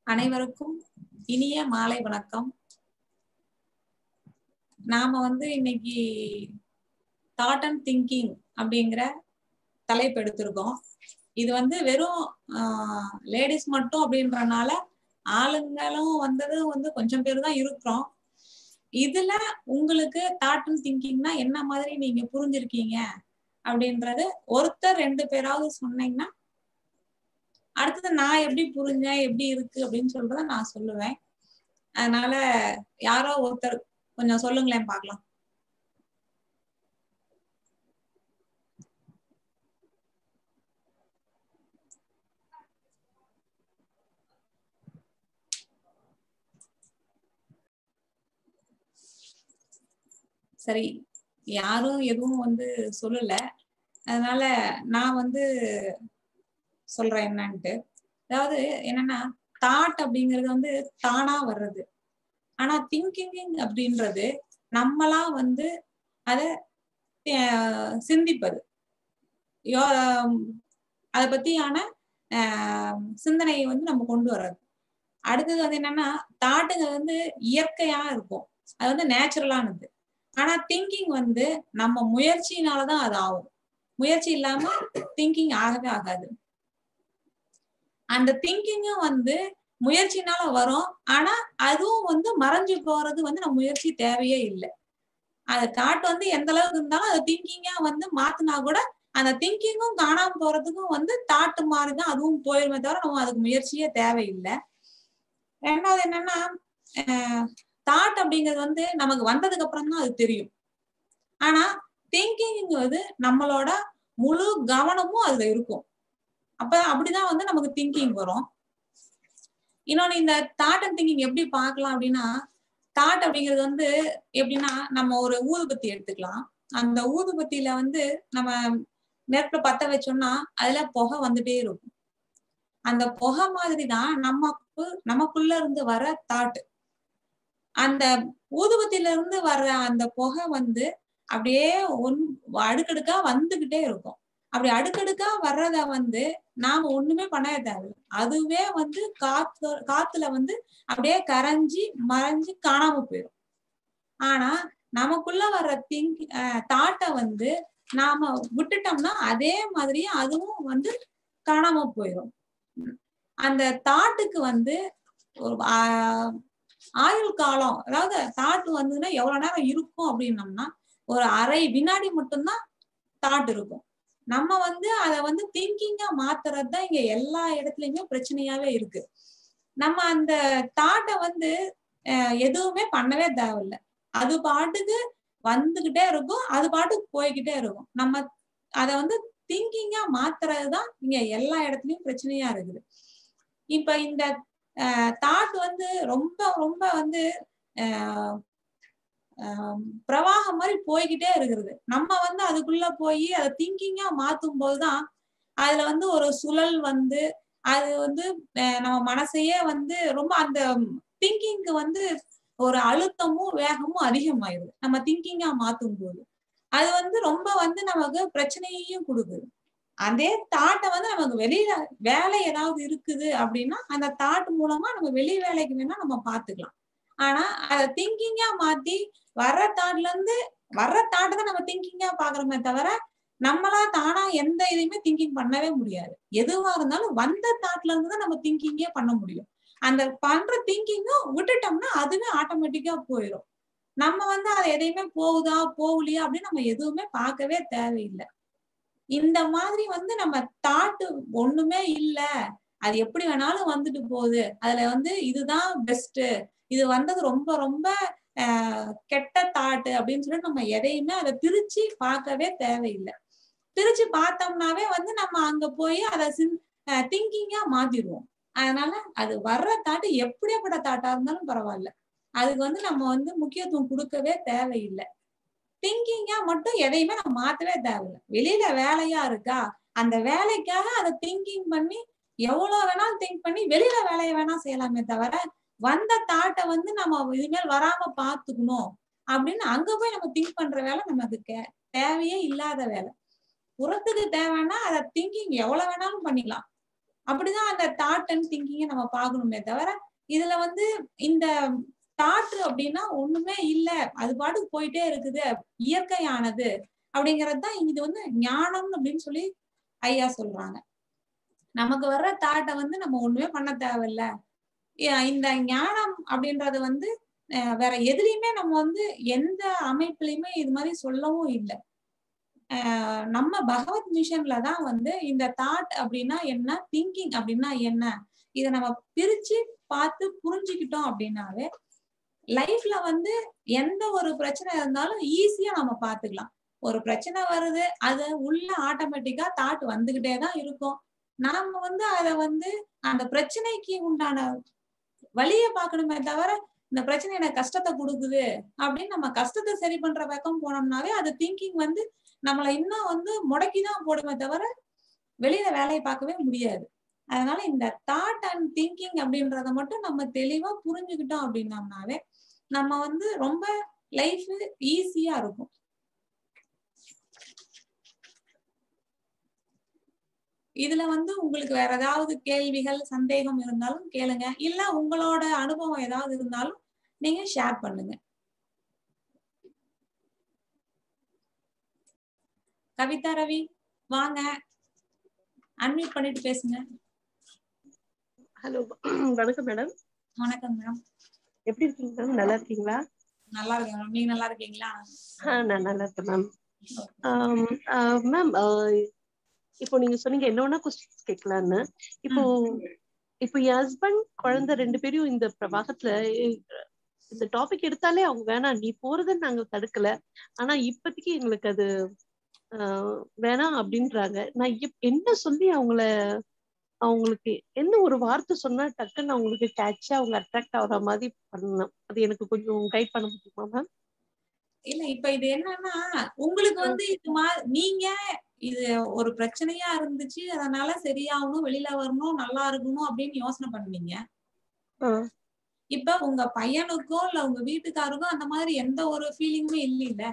அனைவருக்கும் இனிய மாலை வணக்கம் நாம வந்து இன்னைக்கு தாட் அண்ட் திங்கிங் அப்படிங்கிற தலைப்பு எடுத்திருக்கோம் இது வந்து வெறும் லேடிஸ் மட்டும் அப்படின்றனால ஆளுங்களும் வந்தது வந்து கொஞ்சம் பேர் தான் இருக்கிறோம் இதுல உங்களுக்கு தாட் அண்ட் திங்கிங்னா என்ன மாதிரி நீங்க புரிஞ்சிருக்கீங்க அப்படின்றது ஒருத்தர் ரெண்டு பேராவது சொன்னீங்கன்னா அடுத்தது நான் எப்படி புரிஞ்சேன் எப்படி இருக்கு அப்படின்னு சொல்றத நான் சொல்லுவேன் அதனால யாரோ ஒருத்தர் கொஞ்சம் சொல்லுங்களேன் பார்க்கலாம் சரி யாரும் எதுவும் வந்து சொல்லல அதனால நான் வந்து சொல்றேன் என்னன்ட்டு அதாவது என்னன்னா தாட் அப்படிங்கிறது வந்து தானா வர்றது ஆனா திங்கிங் அப்படின்றது நம்மளா வந்து அத சிந்திப்பது யோ அதை பத்தியான சிந்தனையை வந்து நம்ம கொண்டு வர்றது அடுத்தது வந்து என்னன்னா தாட்டுங்க வந்து இயற்கையா இருக்கும் அது வந்து நேச்சுரலானது ஆனா திங்கிங் வந்து நம்ம முயற்சியினாலதான் அது ஆகும் முயற்சி இல்லாம திங்கிங் ஆகவே ஆகாது அந்த திங்கிங்கும் வந்து முயற்சினால வரும் ஆனா அதுவும் வந்து மறைஞ்சு போறது வந்து நம்ம முயற்சி தேவையே இல்லை அந்த தாட் வந்து எந்த அளவுக்கு இருந்தாலும் அதை திங்கிங்கா வந்து மாத்தினா கூட அந்த திங்கிங்கும் காணாம போறதுக்கும் வந்து தாட்டு மாதிரிதான் அதுவும் போயிருமே தவிர நம்ம அதுக்கு முயற்சியே தேவையில்லை ரெண்டாவது என்னன்னா தாட் அப்படிங்கிறது வந்து நமக்கு வந்ததுக்கு அப்புறம் தான் அது தெரியும் ஆனா திங்கிங்கிறது நம்மளோட முழு கவனமும் அதுல இருக்கும் அப்ப அப்படிதான் வந்து நமக்கு திங்கிங் வரும் இன்னொன்னு இந்த தாட் அண்ட் திங்கிங் எப்படி பார்க்கலாம் அப்படின்னா தாட் அப்படிங்கிறது வந்து எப்படின்னா நம்ம ஒரு ஊதுபத்தி எடுத்துக்கலாம் அந்த ஊதுபத்தியில வந்து நம்ம நெருப்புல பத்த வச்சோம்னா அதுல புகை வந்துட்டே இருக்கும் அந்த புகை மாதிரிதான் நமக்கு நமக்குள்ள இருந்து வர தாட் அந்த ஊதுபத்தில இருந்து வர்ற அந்த புகை வந்து அப்படியே ஒன் அடுக்கடுக்கா வந்துகிட்டே இருக்கும் அப்படி அடுக்கடுக்கா வர்றத வந்து நாம ஒண்ணுமே பண்ண தேவையில்லை அதுவே வந்து காத்து காத்துல வந்து அப்படியே கரைஞ்சி மறைஞ்சு காணாம போயிடும் ஆனா நமக்குள்ள வர்ற திங்க் தாட்டை வந்து நாம விட்டுட்டோம்னா அதே மாதிரி அதுவும் வந்து காணாம போயிடும் அந்த தாட்டுக்கு வந்து ஒரு ஆயுள் காலம் அதாவது தாட்டு வந்ததுன்னா எவ்வளவு நேரம் இருக்கும் அப்படின்னம்னா ஒரு அரை வினாடி மட்டும்தான் தாட் இருக்கும் நம்ம வந்து அத வந்து திங்கிங்கா மாத்துறது தான் இங்க எல்லா இடத்துலயுமே பிரச்சனையாவே இருக்கு நம்ம அந்த தாட்டை வந்து எதுவுமே பண்ணவே தேவையில்ல அது பாட்டுக்கு வந்துகிட்டே இருக்கும் அது பாட்டுக்கு போய்கிட்டே இருக்கும் நம்ம அத வந்து திங்கிங்கா மாத்துறதுதான் இங்க எல்லா இடத்துலயும் பிரச்சனையா இருக்குது இப்ப இந்த தாட் வந்து ரொம்ப ரொம்ப வந்து பிரவாகம் மாதிரி போய்கிட்டே இருக்கிறது நம்ம வந்து அதுக்குள்ள போய் அதை திங்கிங்கா மாத்தும் போதுதான் அதுல வந்து ஒரு சுழல் வந்து அது வந்து நம்ம மனசையே வந்து ரொம்ப அந்த திங்கிங்க்கு வந்து ஒரு அழுத்தமும் வேகமும் அதிகமாயிருது நம்ம திங்கிங்கா மாத்தும் போது அது வந்து ரொம்ப வந்து நமக்கு பிரச்சனையையும் கொடுக்குது அதே தாட்டை வந்து நமக்கு வெளியில வேலை ஏதாவது இருக்குது அப்படின்னா அந்த தாட் மூலமா நம்ம வெளி வேலைக்கு வேணா நம்ம பாத்துக்கலாம் ஆனா அத திங்கிங்கா மாத்தி வர்ற தாட்ல இருந்து வர்ற தாட்டை தான் நம்ம திங்கிங்கா பாக்குறோமே தவிர நம்மளா தானா எந்த இதையுமே திங்கிங் பண்ணவே முடியாது எதுவா இருந்தாலும் வந்த தாட்ல இருந்து தான் நம்ம திங்கிங்கே பண்ண முடியும் அந்த பண்ற திங்கிங்கும் விட்டுட்டோம்னா அதுவே ஆட்டோமேட்டிக்கா போயிடும் நம்ம வந்து அது எதையுமே போகுதா போகலையா அப்படின்னு நம்ம எதுவுமே பார்க்கவே தேவையில்லை இந்த மாதிரி வந்து நம்ம தாட்டு ஒண்ணுமே இல்ல அது எப்படி வேணாலும் வந்துட்டு போகுது அதுல வந்து இதுதான் பெஸ்ட் இது வந்தது ரொம்ப ரொம்ப கெட்ட தாட்டு அப்படின்னு சொல்லிட்டு நம்ம எதையுமே அதை பிரிச்சு பார்க்கவே தேவையில்லை பிரிச்சு பார்த்தோம்னாவே வந்து நம்ம அங்க போய் அதை சின் திங்கிங்கா மாத்திடுவோம் அதனால அது வர்ற தாட்டு எப்படியாப்பட்ட தாட்டா இருந்தாலும் பரவாயில்ல அதுக்கு வந்து நம்ம வந்து முக்கியத்துவம் கொடுக்கவே தேவையில்லை திங்கிங்கா மட்டும் எதையுமே நம்ம மாத்தவே தேவையில்லை வெளியில வேலையா இருக்கா அந்த வேலைக்காக அதை திங்கிங் பண்ணி எவ்வளவு வேணாலும் திங்க் பண்ணி வெளியில வேலையை வேணா செய்யலாமே தவிர வந்த தாட்டை வந்து நம்ம இனிமேல் வராம பாத்துக்கணும் அப்படின்னு அங்க போய் நம்ம திங்க் பண்ற வேலை நமக்கு தேவையே இல்லாத வேலை புறத்துக்கு தேவைன்னா அதை திங்கிங் எவ்வளவு வேணாலும் பண்ணிக்கலாம் அப்படிதான் அந்த தாட் அண்ட் திங்கிங்கை நம்ம பார்க்கணுமே தவிர இதுல வந்து இந்த தாட் அப்படின்னா ஒண்ணுமே இல்ல அது பாட்டுக்கு போயிட்டே இருக்குது இயற்கையானது அப்படிங்கறது தான் இது வந்து ஞானம் அப்படின்னு சொல்லி ஐயா சொல்றாங்க நமக்கு வர்ற தாட்டை வந்து நம்ம ஒண்ணுமே பண்ண தேவையில்ல ஏ- இந்த ஞானம் அப்படின்றது வந்து அஹ், வேற எதுலயுமே நம்ம வந்து எந்த அமைப்புலயுமே இது மாதிரி சொல்லவும் இல்லை ஆஹ் நம்ம பகவத் மிஷன்ல தான் வந்து இந்த தாட் அப்படின்னா என்ன திங்கிங் அப்படின்னா என்ன இத நம்ம பிரிச்சு பார்த்து புரிஞ்சுக்கிட்டோம் அப்படின்னாவே லைஃப்ல வந்து எந்த ஒரு பிரச்சனை இருந்தாலும் ஈஸியா நம்ம பாத்துக்கலாம் ஒரு பிரச்சனை வருது அது உள்ள ஆட்டோமேட்டிக்கா தாட் வந்துகிட்டே தான் இருக்கும் நாம வந்து அத வந்து அந்த பிரச்சனைக்கு உண்டான வழியை பார்க்கணுமே தவிர இந்த பிரச்சனை எனக்கு கஷ்டத்தை கொடுக்குது அப்படின்னு நம்ம கஷ்டத்தை சரி பண்ற பக்கம் போனோம்னாவே அது திங்கிங் வந்து நம்மளை இன்னும் வந்து முடக்கிதான் போடுமே தவிர வெளியில வேலையை பார்க்கவே முடியாது அதனால இந்த தாட் அண்ட் திங்கிங் அப்படின்றத மட்டும் நம்ம தெளிவா புரிஞ்சுக்கிட்டோம் அப்படின்னோம்னாவே நம்ம வந்து ரொம்ப லைஃப் ஈஸியா இருக்கும் இதுல வந்து உங்களுக்கு வேற ஏதாவது கேள்விகள் சந்தேகம் இருந்தாலும் கேளுங்க இல்ல உங்களோட அனுபவம் ஏதாவது இருந்தாலும் நீங்க ஷேர் பண்ணுங்க கவிதா ரவி வாங்க அன்மியூட் பண்ணிட்டு பேசுங்க ஹலோ வணக்கம் மேடம் வணக்கம் மேடம் எப்படி இருக்கீங்க மேம் நல்லா இருக்கீங்களா நல்லா இருக்கேன் மேம் நீங்க நல்லா இருக்கீங்களா ஆ நான் நல்லா இருக்கேன் மேம் மேம் இப்போ நீங்க சொன்னீங்க என்ன வேணா கொஸ்டின்ஸ் கேட்கலான்னு இப்போ இப்போ என் ஹஸ்பண்ட் குழந்தை ரெண்டு பேரும் இந்த பிரவாகத்துல இ- இந்த டாபிக் எடுத்தாலே அவங்க வேணாம் நீ போறதுன்னு நாங்க தடுக்கல ஆனா இப்போதைக்கு எங்களுக்கு அது ஆஹ், வேணாம் அப்படின்றாங்க நான் எப்- என்ன சொல்லி அவங்கள அவங்களுக்கு என்ன ஒரு வார்த்தை சொன்னா டக்குன்னு அவங்களுக்கு கேட்சா அவங்க அட்ராக்ட் ஆகுற மாதிரி பண்ணணும் அது எனக்கு கொஞ்சம் கைட் பண்ண முடியுமா மேம் இல்ல இப்ப இது என்னன்னா உங்களுக்கு வந்து இது மா நீங்க இது ஒரு பிரச்சனையா இருந்துச்சு அதனால சரியாகணும் வெளியில வரணும் நல்லா இருக்கணும் அப்படின்னு யோசனை பண்ணுவீங்க இப்ப உங்க பையனுக்கோ இல்ல உங்க வீட்டுக்காருக்கோ அந்த மாதிரி எந்த ஒரு ஃபீலிங்குமே இல்ல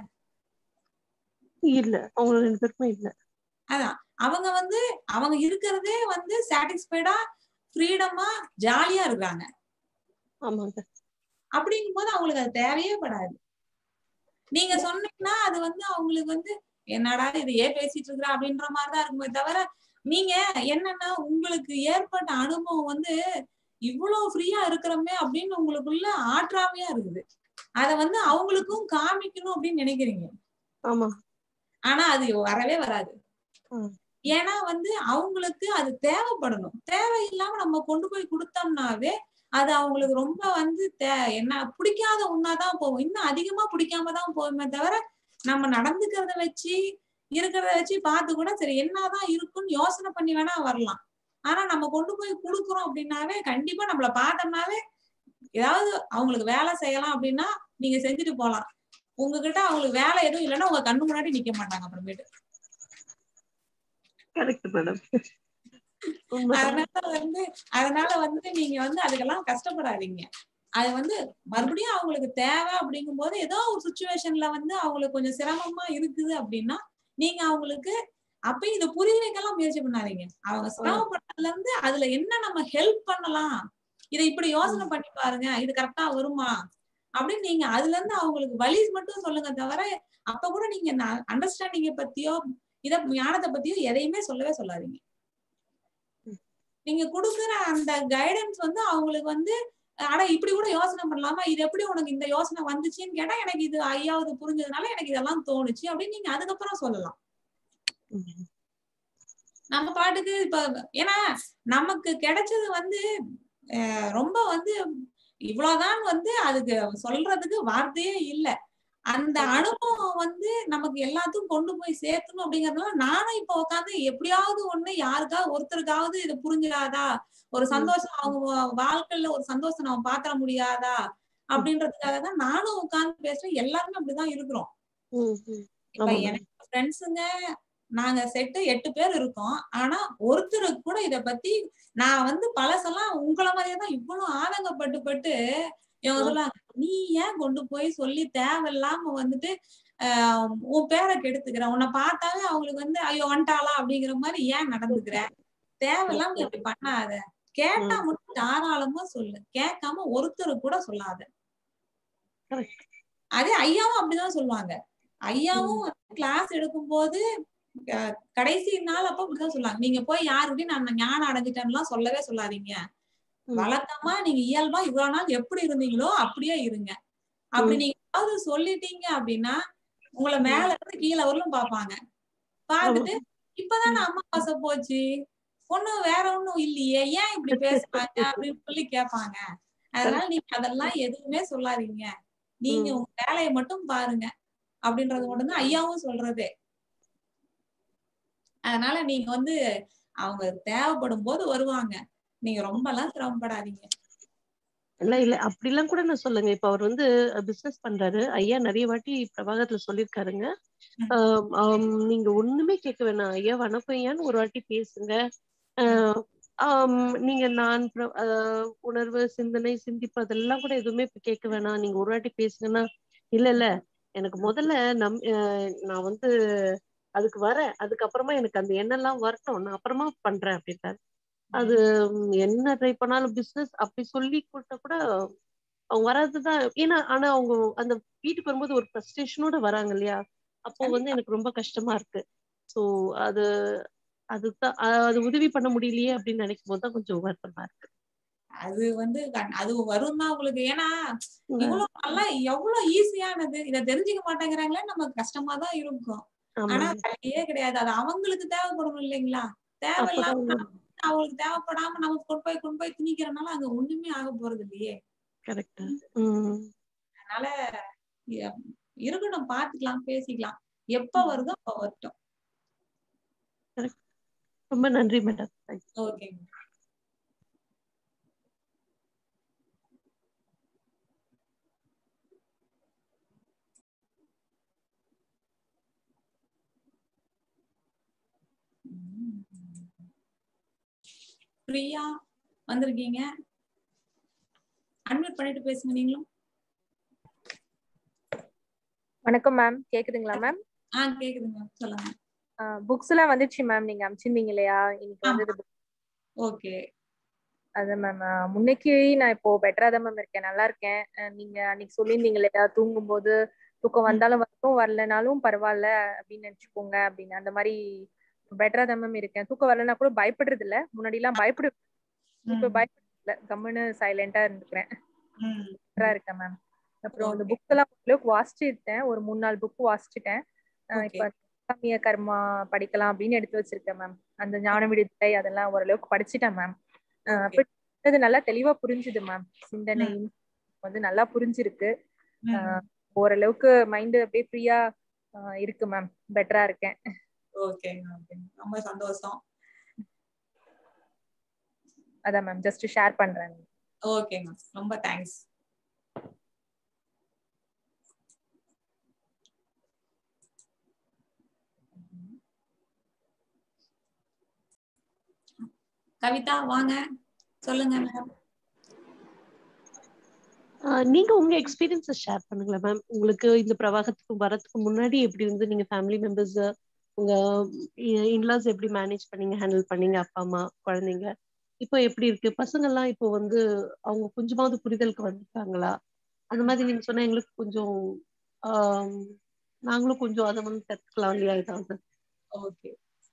இல்ல அவங்க ரெண்டு பேருக்குமே இல்ல அதான் அவங்க வந்து அவங்க இருக்கிறதே வந்து சாட்டிஸ்ஃபைடா ஃப்ரீடமா ஜாலியா இருக்காங்க ஆமாங்க அப்படிங்கும் போது அவங்களுக்கு அது தேவையே படாது நீங்க சொன்னீங்கன்னா அது வந்து அவங்களுக்கு வந்து என்னடா இது ஏன் பேசிட்டு இருக்கிறா அப்படின்ற மாதிரிதான் இருக்குமே தவிர நீங்க என்னன்னா உங்களுக்கு ஏற்பட்ட அனுபவம் வந்து இவ்வளவு ஃப்ரீயா இருக்கிறோமே அப்படின்னு உங்களுக்குள்ள ஆற்றாமையா இருக்குது அத வந்து அவங்களுக்கும் காமிக்கணும் அப்படின்னு நினைக்கிறீங்க ஆமா ஆனா அது வரவே வராது ம். ஏன்னா வந்து அவங்களுக்கு அது தேவைப்படணும் தேவையில்லாம நம்ம கொண்டு போய் கொடுத்தோம்னாவே அது அவங்களுக்கு ரொம்ப வந்து தே என்ன பிடிக்காத ஒன்னாதான் போகும் இன்னும் அதிகமா பிடிக்காம தான் போகுமே தவிர நம்ம நடந்துக்கிறத வச்சு இருக்கிறத வச்சு பார்த்து கூட சரி என்னதான் இருக்குன்னு யோசனை பண்ணி வேணா வரலாம் ஆனா நம்ம கொண்டு போய் கொடுக்குறோம் அப்படின்னாவே கண்டிப்பா நம்மள பார்த்தோம்னாவே ஏதாவது அவங்களுக்கு வேலை செய்யலாம் அப்படின்னா நீங்க செஞ்சுட்டு போலாம் உங்ககிட்ட அவங்களுக்கு வேலை எதுவும் இல்லைன்னா உங்க கண்ணு முன்னாடி நிக்க மாட்டாங்க அப்புறமேட்டு கரெக்ட் மேடம் அதனால வந்து அதனால வந்து நீங்க வந்து அதுக்கெல்லாம் கஷ்டப்படாதீங்க அது வந்து மறுபடியும் அவங்களுக்கு தேவை அப்படிங்கும் போது ஏதோ ஒரு சுச்சுவேஷன்ல வந்து அவங்களுக்கு கொஞ்சம் சிரமமா இருக்குது அப்படின்னா நீங்க அவங்களுக்கு அப்பயும் இதை புரிய வைக்கலாம் முயற்சி பண்ணாதீங்க அவங்க சிரமப்பட்டதுல இருந்து அதுல என்ன நம்ம ஹெல்ப் பண்ணலாம் இதை இப்படி யோசனை பண்ணி பாருங்க இது கரெக்டா வருமா அப்படின்னு நீங்க அதுல இருந்து அவங்களுக்கு வழி மட்டும் சொல்லுங்க தவிர அப்ப கூட நீங்க அண்டர்ஸ்டாண்டிங்க பத்தியோ இத ஞானத்தை பத்தியோ எதையுமே சொல்லவே சொல்லாதீங்க நீங்க கொடுக்குற அந்த கைடன்ஸ் வந்து அவங்களுக்கு வந்து ஆனா இப்படி கூட யோசனை பண்ணலாமா இது எப்படி உனக்கு இந்த யோசனை வந்துச்சுன்னு கேட்டா எனக்கு இது ஐயாவது புரிஞ்சதுனால எனக்கு இதெல்லாம் தோணுச்சு அப்படின்னு நீங்க அதுக்கப்புறம் சொல்லலாம் நம்ம பாட்டுக்கு இப்ப ஏன்னா நமக்கு கிடைச்சது வந்து அஹ் ரொம்ப வந்து இவ்வளவுதான் வந்து அதுக்கு சொல்றதுக்கு வார்த்தையே இல்ல அந்த அனுபவம் வந்து நமக்கு எல்லாத்துக்கும் கொண்டு போய் சேர்த்தணும் அப்படிங்கறதுனால நானும் இப்ப உட்காந்து எப்படியாவது ஒண்ணு யாருக்காவது ஒருத்தருக்காவது இது புரிஞ்சிடாதா ஒரு சந்தோஷம் அவங்க வாழ்க்கையில ஒரு சந்தோஷம் நம்ம பாத்திர முடியாதா அப்படின்றதுக்காக தான் நானும் உட்கார்ந்து பேசுறேன் எல்லாருமே அப்படிதான் இருக்கிறோம் இப்ப எனக்கு ஃப்ரெண்ட்ஸுங்க நாங்க செட்டு எட்டு பேர் இருக்கோம் ஆனா ஒருத்தருக்கு கூட இத பத்தி நான் வந்து பழசெல்லாம் உங்களை மாதிரியே தான் இவ்வளவு ஆதங்கப்பட்டு பட்டு இவங்க சொல்லுவாங்க நீ ஏன் கொண்டு போய் சொல்லி தேவையில்லாம வந்துட்டு ஆஹ் உன் பேரை கெடுத்துக்கிற உன்னை பார்த்தாவே அவங்களுக்கு வந்து ஐயோ வந்துட்டாளா அப்படிங்கிற மாதிரி ஏன் நடந்துக்கிற தேவையில்லாம நீ அப்படி பண்ணாத கேட்டா மட்டும் தாராளமா சொல்லு கேட்காம ஒருத்தர் கூட சொல்லாத Correct. அதே ஐயாவும் அப்படிதான் சொல்லுவாங்க ஐயாவும் கிளாஸ் எடுக்கும் போது அஹ், கடைசி நாள் அப்ப அப்படிதான் சொல்லுவாங்க நீங்க போய் யாருக்கிட்டையும் நான் ஞானம் அடைஞ்சிட்டேன்லாம் சொல்லவே சொல்லாதீங்க ம். வழக்கமா நீங்க இயல்பா இவ்வளவு நாள் எப்படி இருந்தீங்களோ அப்படியே இருங்க அப்படி நீங்க ஏதாவது சொல்லிட்டீங்க அப்படின்னா உங்களை மேல இருந்து கீழே வரலும் பாப்பாங்க பார்த்துட்டு இப்பதானே அமாவாசை போச்சு ஒண்ணும் வேற ஒண்ணும் இல்லையே ஏன் இப்படி பேசுறாங்க அப்படின்னு சொல்லி கேட்பாங்க அதனால நீங்க அதெல்லாம் எதுவுமே சொல்லாதீங்க நீங்க உங்க வேலையை மட்டும் பாருங்க அப்படின்றது மட்டும்தான் ஐயாவும் சொல்றதே அதனால நீங்க வந்து அவங்க தேவைப்படும் போது வருவாங்க நீங்க ரொம்ப எல்லாம் சிரமப்படாதீங்க இல்ல இல்ல அப்படிலாம் கூட நான் சொல்லுங்க இப்ப அவர் வந்து பிசினஸ் பண்றாரு ஐயா நிறைய வாட்டி பிரபாகத்துல சொல்லியிருக்காருங்க ம். ஆம், ஆம், நீங்க ஒண்ணுமே கேட்க வேணாம் ஐயா வணக்கம் ஐயான்னு ஒரு வாட்டி பேசுங்க ஆஹ், ஆம், நீங்க நான் பிர- ஆஹ், உணர்வு சிந்தனை சிந்திப்பு அதெல்லாம் கூட எதுவுமே இப்ப கேட்க வேணாம் நீங்க ஒரு வாட்டி பேசுங்கன்னா இல்ல இல்ல எனக்கு முதல்ல நம் ஆஹ், நான் வந்து அதுக்கு வரேன் அதுக்கப்புறமா எனக்கு அந்த எண்ணெல்லாம் வரட்டும் நான் அப்புறமா பண்றேன் அப்படின்ட்டாரு அது ம், என்ன ட்ரை பண்ணாலும் பிசினஸ் அப்படி சொல்லி கொடுத்தா கூட அவங்க வராதுதான் ஏன்னா ஆனா அவங்க அந்த வீட்டுக்கு வரும்போது ஒரு ஃப்ரஸ்ட்ரேஷனோட வராங்க இல்லையா அப்போ வந்து எனக்கு ரொம்ப கஷ்டமா இருக்கு சோ அது அதுதான் அஹ் அது உதவி பண்ண முடியலையே அப்படின்னு நினைக்கும் போது தான் கொஞ்சம் வருத்தமா இருக்கு அது வந்து கண்- அது வரும் தான் உங்களுக்கு ஏன்னா உம் இவ்வளவு நல்லா எவ்வளவு ஈஸியானது இத தெரிஞ்சுக்க மாட்டேங்கிறாங்களே நமக்கு கஷ்டமா தான் இருக்கும் ஆமா ஆனா வேலையே கிடையாது அது அவங்களுக்கு தேவைப்படும் இல்லைங்களா தேவையில்லாம அப்பதான் அவங்களுக்கு தேவைப்படாம நம்ம கொண்டு போய் கொண்டு போய் திணிக்கிறனால அங்க ஒண்ணுமே ஆக போறது இல்லையே கரெக்ட் உம் அதனால இ- இருக்கட்டும் பாத்துக்கலாம் பேசிக்கலாம் எப்ப வருதோ அப்ப வரட்டும் ரொம்ப நன்றி மேடம் ஓகே பிரியா வந்திருக்கீங்க அட்மிட் பண்ணிட்டு பேசுங்க நீங்களும் வணக்கம் மேம் கேக்குதுங்களா மேம் ஆ கேக்குதுங்க சொல்லுங்க புக்ஸ் எல்லாம் வந்துச்சு மேம் நீங்க அமிச்சிருந்தீங்க இல்லையா இன்னைக்கு வந்தது ஓகே அது மேம் முன்னைக்கு நான் இப்போ பெட்டரா தான் மேம் இருக்கேன் நல்லா இருக்கேன் அஹ் நீங்க அன்னைக்கு சொல்லியிருந்தீங்க இல்லையா தூங்கும் போது தூக்கம் வந்தாலும் வரட்டும் வரலனாலும் பரவாயில்ல அப்படின்னு நினைச்சுக்கோங்க அப்படின்னு அந்த மாதிரி பெட்டரா தான் மேம் இருக்கேன் தூக்கம் வரலனா கூட பயப்படுறது இல்ல முன்னாடி எல்லாம் பயப்படு இப்ப பயப்படுறது இல்ல கம்முன்னு சைலண்டா இருந்துக்கிறேன் பெட்டரா இருக்கேன் மேம் அப்புறம் அந்த Okay. புக்ஸ் எல்லாம் ஓரளவுக்கு வாசிச்சுட்டேன் ஒரு மூணு நாலு புக் வாசிச்சுட்டேன் அஹ் Okay. இப்ப காமிய கர்மா படிக்கலாம் அப்படின்னு எடுத்து வச்சிருக்கேன் மேம் அந்த ஞான விடுதலை அதெல்லாம் ஓரளவுக்கு படிச்சுட்டேன் மேம் Okay. அது நல்லா தெளிவா புரிஞ்சுது மேம் சிந்தனை வந்து நல்லா புரிஞ்சிருக்கு அஹ் ஓரளவுக்கு மைண்ட் அப்படியே ஃப்ரீயா இருக்கு மேம் பெட்டரா இருக்கேன் ஓகே ஓகே ரொம்ப சந்தோஷம் அதான் மேம் ஜஸ்ட் ஷேர் பண்றேன் ஓகேங்க ரொம்ப தேங்க்ஸ் கவிதா வாங்க சொல்லுங்க மேடம் ஆஹ் நீங்க உங்க எக்ஸ்பீரியன்ஸ ஷேர் பண்ணுங்களேன் மேம் உங்களுக்கு இந்த பிரவாகத்துக்கு வரதுக்கு முன்னாடி எப்படி இருந்து நீங்க ஃபேமிலி மெம்பர்ஸ் உங்க இன்லாஸ் எப்படி மேனேஜ் பண்ணீங்க ஹேண்டில் பண்ணீங்க அப்பா அம்மா குழந்தைங்க இப்போ எப்படி இருக்கு பசங்க எல்லாம் இப்போ வந்து அவங்க கொஞ்சமாவது புரிதலுக்கு வந்துட்டாங்களா அந்த மாதிரி நீங்க சொன்னா எங்களுக்கு கொஞ்சம் ஆஹ் நாங்களும் கொஞ்சம் அதை வந்து கத்துக்கலாம் இல்லையா ஏதாவது ஓகே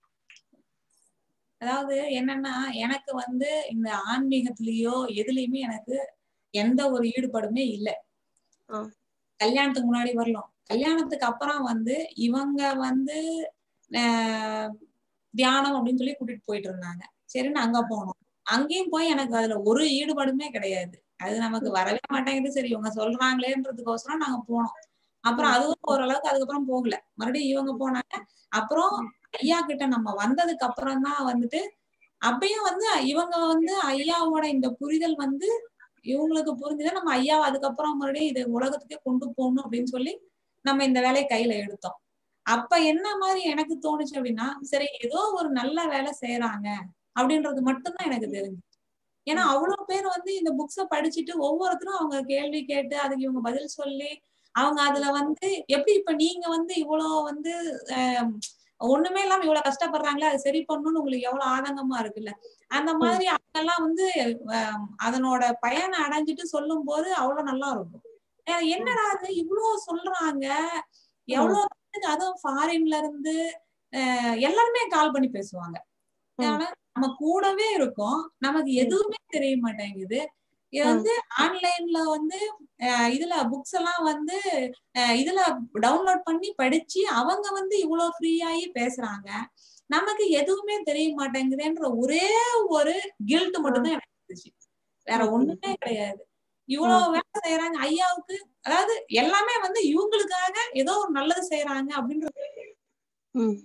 அதாவது என்னன்னா எனக்கு வந்து இந்த ஆன்மீகத்திலயோ எதுலயுமே எனக்கு எந்த ஒரு ஈடுபாடுமே இல்லை ஆ. கல்யாணத்துக்கு முன்னாடி வரலாம் கல்யாணத்துக்கு அப்புறம் வந்து இவங்க வந்து ஆஹ், தியானம் அப்படின்னு சொல்லி கூட்டிட்டு போயிட்டு இருந்தாங்க சரின்னு அங்க போனோம் அங்கேயும் போய் எனக்கு அதுல ஒரு ஈடுபாடுமே கிடையாது அது நமக்கு வரவே மாட்டேங்குது சரி இவங்க சொல்றாங்களேன்றதுக்கோசரம் நாங்க போனோம் அப்புறம் அதுவும் ஓரளவுக்கு அதுக்கப்புறம் போகல மறுபடியும் இவங்க போனாங்க அப்புறம் ஐயா கிட்ட நம்ம வந்ததுக்கு அப்புறம் தான் வந்துட்டு அப்பயும் வந்து இவங்க வந்து ஐயாவோட இந்த புரிதல் வந்து இவங்களுக்கு புரிஞ்சுதான் நம்ம ஐயாவை அதுக்கப்புறம் மறுபடியும் இது உலகத்துக்கே கொண்டு போகணும் அப்படின்னு சொல்லி நம்ம இந்த வேலையை கையில எடுத்தோம் அப்ப என்ன மாதிரி எனக்கு தோணுச்சு அப்படின்னா சரி ஏதோ ஒரு நல்ல வேலை செய்யறாங்க அப்படின்றது மட்டும்தான் எனக்கு தெரிஞ்சு ஏன்னா அவ்வளவு பேர் வந்து இந்த புக்ஸ படிச்சுட்டு ஒவ்வொருத்தரும் அவங்க கேள்வி கேட்டு அதுக்கு இவங்க பதில் சொல்லி அவங்க அதுல வந்து எப்படி இப்ப நீங்க வந்து இவ்வளவு வந்து ஆஹ் ஒண்ணுமே இல்லாம இவ்வளவு கஷ்டப்படுறாங்களே அது சரி பண்ணணும்னு உங்களுக்கு எவ்வளவு ஆதங்கமா இருக்குல்ல அந்த மாதிரி அவங்கெல்லாம் வந்து ஆஹ் அதனோட பயனை அடைஞ்சிட்டு சொல்லும் போது அவ்வளவு நல்லா இருக்கும் அஹ் என்னடா அது இவ்வளவு சொல்றாங்க எவ்வளவு பேருக்கு அதுவும் ஃபாரின்ல இருந்து அஹ் எல்லாருமே கால் பண்ணி பேசுவாங்க ம். ஆனா நம்ம கூடவே இருக்கோம் நமக்கு எதுவுமே தெரிய மாட்டேங்குது இது ம். வந்து ஆன்லைன்ல வந்து அஹ் இதுல புக்ஸ் எல்லாம் வந்து அஹ் இதுல டவுன்லோட் பண்ணி படிச்சு அவங்க வந்து இவ்வளவு ஃப்ரீயாயி பேசுறாங்க நமக்கு எதுவுமே தெரிய மாட்டேங்குதுன்ற ஒரே ஒரு கில்ட் மட்டும் தான் எனக்கு இருந்துச்சு வேற ம். ஒண்ணுமே கிடையாது இவ்வளவு வேலை செய்யறாங்க ஐயாவுக்கு அதாவது எல்லாமே வந்து இவங்களுக்காக ஏதோ ஒரு நல்லது செய்யறாங்க அப்படின்ற ம்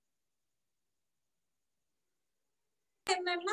என்னன்னா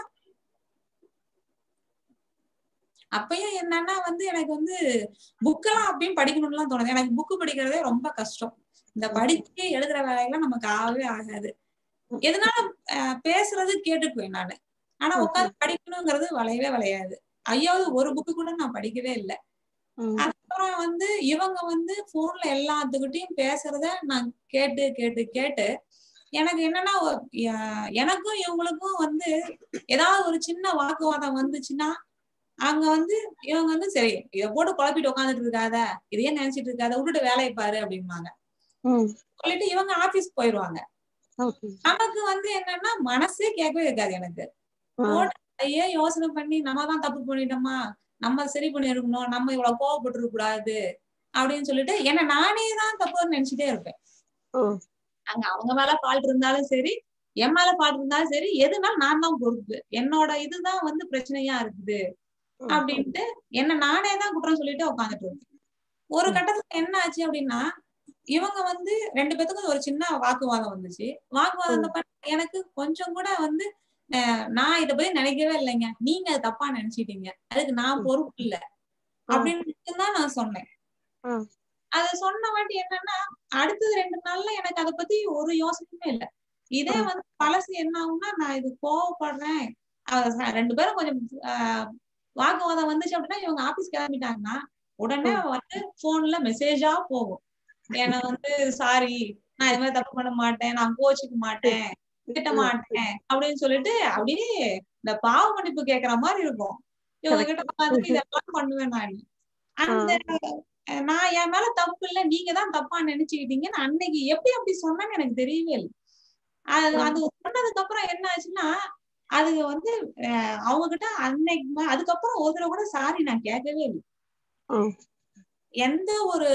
அப்பயும் என்னன்னா வந்து எனக்கு வந்து புக்கெல்லாம் அப்பயும் படிக்கணும்லாம் தோணுது எனக்கு புக்கு படிக்கிறதே ரொம்ப கஷ்டம் இந்த படிச்சு எழுதுற வேலையெல்லாம் நமக்கு ஆகவே ஆகாது எதனால அஹ், பேசுறது கேட்டுக்குவேன் நானு ஆனா உட்காந்து படிக்கணுங்கிறது வளையவே வளையாது ஐயாவது ஒரு புக்கு கூட நான் படிக்கவே இல்லை ம் அப்புறம் வந்து இவங்க வந்து போன்ல எல்லாத்துக்கிட்டையும் பேசுறத நான் கேட்டு கேட்டு கேட்டு எனக்கு என்னன்னா ஒ- எ- எனக்கும் இவங்களுக்கும் வந்து ஏதாவது ஒரு சின்ன வாக்குவாதம் வந்துச்சுன்னா அங்க வந்து இவங்க வந்து சரி இத போட்டு குழப்பிட்டு உட்காந்துட்டு இருக்காத இதையே நினைச்சிட்டு இருக்காத விட்டுட்டு வேலையை பாரு அப்படிம்பாங்க ம் சொல்லிட்டு இவங்க ஆபீஸ் போயிருவாங்க ஓகே நமக்கு வந்து என்னன்னா மனசே கேட்கவே இருக்காது எனக்கு ஆ போட்டு அதையே யோசனை பண்ணி நம்ம தான் தப்பு பண்ணிட்டோமா நம்ம சரி பண்ணிருக்கணும் நம்ம இவ்வளவு கோவப்பட்டு கூடாது அப்படின்னு சொல்லிட்டு என்ன நானே தான் தப்புன்னு நினைச்சிட்டே இருப்பேன் ஓ அங்க அவங்க மேல ஃபால்ட் இருந்தாலும் சரி என் மேல ஃபால்ட் இருந்தாலும் சரி எதுனாலும் நான் தான் பொறுப்பு என்னோட இதுதான் வந்து பிரச்சனையா இருக்குது அப்படின்ட்டு என்ன நானே தான் குற்றம் சொல்லிட்டு உட்காந்துட்டு இருக்கேன் ஒரு கட்டத்துல என்ன ஆச்சு அப்படின்னா இவங்க வந்து ரெண்டு பேத்துக்கும் ஒரு சின்ன வாக்குவாதம் வந்துச்சு வாக்குவாதம் வந்தப்ப எனக்கு கொஞ்சம் கூட வந்து அஹ், நான் இத பத்தி நினைக்கவே இல்லைங்க நீங்க அதை தப்பா நினைச்சிட்டீங்க அதுக்கு நான் பொறுப்பு இல்ல அப்படின்னு தான் நான் சொன்னேன் ம். அத சொன்ன வாட்டி என்னன்னா அடுத்தது ரெண்டு நாள்ல எனக்கு அத பத்தி ஒரு யோசனையுமே இல்ல இதே வந்து பழசு என்ன ஆகும்னா நான் இது கோவப்படுறேன் அஹ் ச- ரெண்டு பேரும் கொஞ்சம் ஆஹ் வாக்குவாதம் வந்துச்சு அப்படின்னா இவங்க ஆபீஸ் கிளம்பிட்டாங்கன்னா உடனே வந்து போன்ல மெசேஜா போகும் என்ன வந்து சாரி நான் இது மாதிரி தப்பு பண்ண மாட்டேன் நான் கோச்சிக்க மாட்டேன் திட்ட மாட்டேன் அப்படின்னு சொல்லிட்டு அப்படியே இந்த பாவ மன்னிப்பு கேக்குற மாதிரி இருக்கும் இவங்க கிட்ட உட்காந்துட்டு இதெல்லாம் பண்ணுவேன் நான் அந்த அஹ், நான் என் மேல தப்பு இல்ல நீங்க தான் தப்பா நினைச்சுக்கிட்டீங்கன்னு அன்னைக்கு எப்படி அப்படி சொன்னேன்னு எனக்கு தெரியவே இல்லை அது அது சொன்னதுக்கு அப்புறம் என்ன ஆச்சுன்னா அது வந்து அஹ், அவங்க கிட்ட அன்னைக்கு ம- அதுக்கப்புறம் ஒரு தடவை கூட சாரி நான் கேட்கவே இல்லை ம். எந்த ஒரு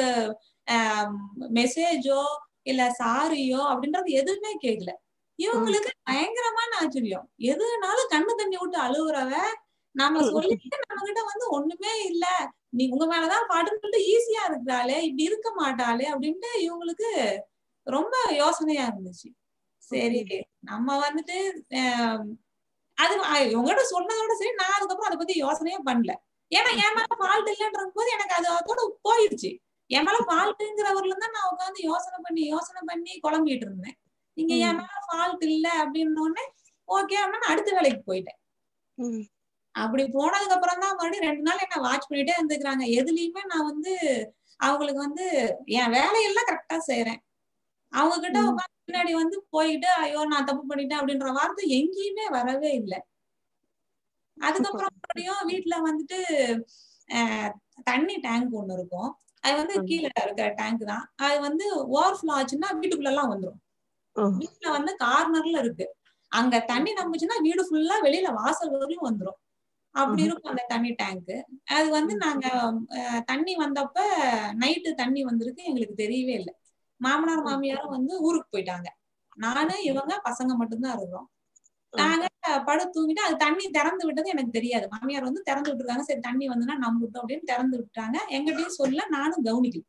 மெசேஜோ இல்ல சாரியோ அப்படின்றது எதுவுமே கேட்கல இவங்களுக்கு பயங்கரமான ஆச்சரியம் எதுனாலும் கண்ணு தண்ணி விட்டு அழுகுறவ நம்ம ம். சொல்லிட்டு நம்ம கிட்ட வந்து ஒண்ணுமே இல்ல நீ உங்க மேலதான் பாட்டுன்னு சொல்லிட்டு ஈஸியா இருக்கிறாளே இப்படி இருக்க மாட்டாளே அப்படின்ட்டு இவங்களுக்கு ரொம்ப யோசனையா இருந்துச்சு சரி நம்ம வந்துட்டு ஆஹ் அது அஹ் இவங்ககிட்ட சொன்னதோட சரி நான் அதுக்கப்புறம் அதை பத்தி யோசனையே பண்ணல ஏன்னா என் மேல ஃபால்ட் இல்லைன்ற போது எனக்கு அது அதோட போயிடுச்சு என் மேல ஃபால்ட்டுங்கிறவர்ல தான் நான் உட்காந்து யோசனை பண்ணி யோசனை பண்ணி குழம்பிட்டு இருந்தேன் நீங்க என் மேல ஃபால்ட் இல்ல அப்படின்னு உடனே ஓகே அப்படின்னு நான் அடுத்த வேலைக்கு போயிட்டேன் ம். அப்படி போனதுக்கு அப்புறம் தான் மறுபடியும் ரெண்டு நாள் என்ன வாட்ச் பண்ணிட்டே இருந்துக்கிறாங்க எதுலயுமே நான் வந்து அவங்களுக்கு வந்து என் வேலையெல்லாம் கரெக்டா செய்யறேன் அவங்க கிட்ட ம். உட்காந்து பின்னாடி வந்து போயிட்டு ஐயோ நான் தப்பு பண்ணிட்டேன் அப்படின்ற வார்த்தை எங்கேயுமே வரவே இல்லை அதுக்கப்புறம் மறுபடியும் வீட்டுல வந்துட்டு அஹ், தண்ணி டேங்க் ஒண்ணு இருக்கும் அது வந்து ம். கீழே இருக்கிற டேங்க் தான் அது வந்து ஓவர்ஃப்ளோ ஆச்சுன்னா வீட்டுக்குள்ள எல்லாம் வந்துரும் ம். வீட்டுல வந்து கார்னர்ல இருக்கு அங்க தண்ணி நம்புச்சுன்னா வீடு ஃபுல்லா வெளியில வாசல் வரையும் வந்துரும் அப்படி ம்ஹும். இருக்கும் அந்த தண்ணி டேங்க் அது வந்து நாங்க அஹ், தண்ணி வந்தப்ப நைட்டு தண்ணி வந்திருக்கு எங்களுக்கு தெரியவே இல்லை மாமனார் மாமியாரும் வந்து ஊருக்கு போயிட்டாங்க நானு இவங்க பசங்க மட்டும்தான் இருக்கிறோம் நாங்க படுத்து தூங்கிட்டு அது தண்ணி திறந்து விட்டது எனக்கு தெரியாது மாமியார் வந்து திறந்து விட்டுருக்காங்க சரி தண்ணி வந்துன்னா நம்பிட்டோம் அப்படின்னு திறந்து விட்டாங்க எங்கிட்டயும் சொல்ல நானும் கவனிக்கல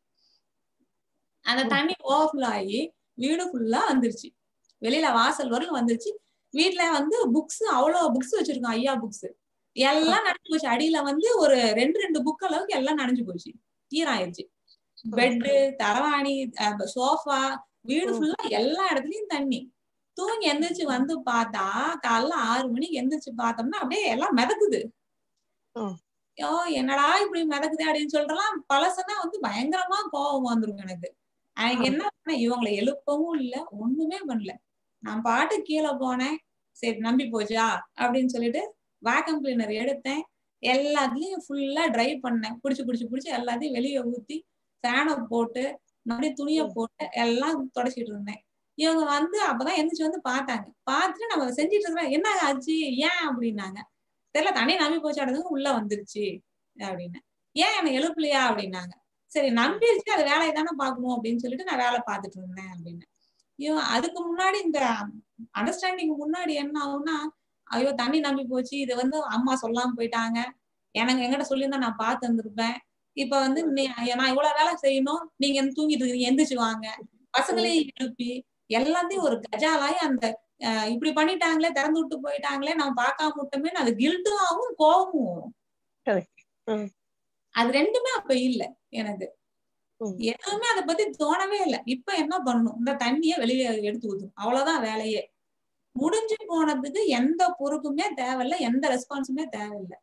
அந்த தண்ணி ஓவர்ஃப்ளோ ஆகி வீடு ஃபுல்லா வந்துருச்சு வெளியில வாசல் வரலும் வந்துருச்சு வீட்ல வந்து புக்ஸ் அவ்வளவு புக்ஸ் வச்சிருக்கோம் ஐயா புக்ஸ் எல்லாம் நனைஞ்சு போச்சு அடியில வந்து ஒரு ரெண்டு ரெண்டு புக் அளவுக்கு எல்லாம் நனைஞ்சு போச்சு ஈரம் ஆயிடுச்சு பெட்டு தலவாணி சோஃபா வீடு ம். ஃபுல்லா எல்லா இடத்துலயும் தண்ணி தூங்கி எந்திரிச்சு வந்து பார்த்தா காலைல ஆறு மணிக்கு எந்திரிச்சு பார்த்தோம்னா அப்படியே எல்லாம் மிதக்குது ம். ஐயோ என்னடா இப்படி மிதக்குது அப்படின்னு சொல்றலாம் பழசனா வந்து பயங்கரமா கோபம் வந்துரும் எனக்கு அன்னைக்கு என்ன பண்ண இவங்களை எழுப்பவும் இல்ல ஒண்ணுமே பண்ணல நான் பாட்டு கீழே போனேன் சரி நம்பி போச்சா அப்படின்னு சொல்லிட்டு வேக்கம் கிளீனர் எடுத்தேன் எல்லாத்துலயும் ஃபுல்லா ட்ரை பண்ணேன் புடிச்சு புடிச்சு புடிச்சு எல்லாத்தையும் வெளியே ஊத்தி ஃபேனை போட்டு மறுபடியும் துணியை போட்டு எல்லாம் தொடச்சிட்டு இருந்தேன் இவங்க வந்து அப்பதான் எந்திரிச்சு வந்து பார்த்தாங்க பார்த்துட்டு நம்ம செஞ்சுட்டு இருக்கிறோம் என்ன ஆச்சு ஏன் அப்படின்னாங்க தெரியல தண்ணி நம்பி போச்சு அடுத்தது உள்ள வந்துருச்சு அப்படின்னு ஏன் என்னை எழுப்பலையா அப்படின்னாங்க சரி நம்பிருச்சு அது வேலையை தானே பார்க்கணும் அப்படின்னு சொல்லிட்டு நான் வேலை பார்த்துட்டு இருந்தேன் அப்படின்னு இவன் அதுக்கு முன்னாடி இந்த அண்டர்ஸ்டாண்டிங் முன்னாடி என்ன ஆகும்னா ஐயோ தண்ணி நம்பி போச்சு இது வந்து அம்மா சொல்லாம போயிட்டாங்க எனக்கு எங்கிட்ட சொல்லியிருந்தா நான் பார்த்து வந்திருப்பேன் இப்ப வந்து நீ நான் இவ்வளவு வேலை செய்யணும் நீங்க வந்து தூங்கிட்டு இருக்கீங்க எந்திரிச்சு வாங்க பசங்களையும் எழுப்பி எல்லாத்தையும் ஒரு கஜாலாயி அந்த அஹ் இப்படி பண்ணிட்டாங்களே திறந்து விட்டு போயிட்டாங்களே நம்ம பார்க்காம விட்டோமே அது கில்ட்டும் ஆகும் கோபமும் வரும் Correct. ம். அது ரெண்டுமே அப்ப இல்ல எனக்கு ம். எதுவுமே அதை பத்தி தோணவே இல்லை இப்ப என்ன பண்ணணும் இந்த தண்ணிய வெளியே எடுத்து ஊத்தணும் அவ்வளவுதான் வேலையே முடிஞ்சு போனதுக்கு எந்த பொறுப்புமே தேவையில்ல எந்த ரெஸ்பான்ஸுமே தேவையில்லை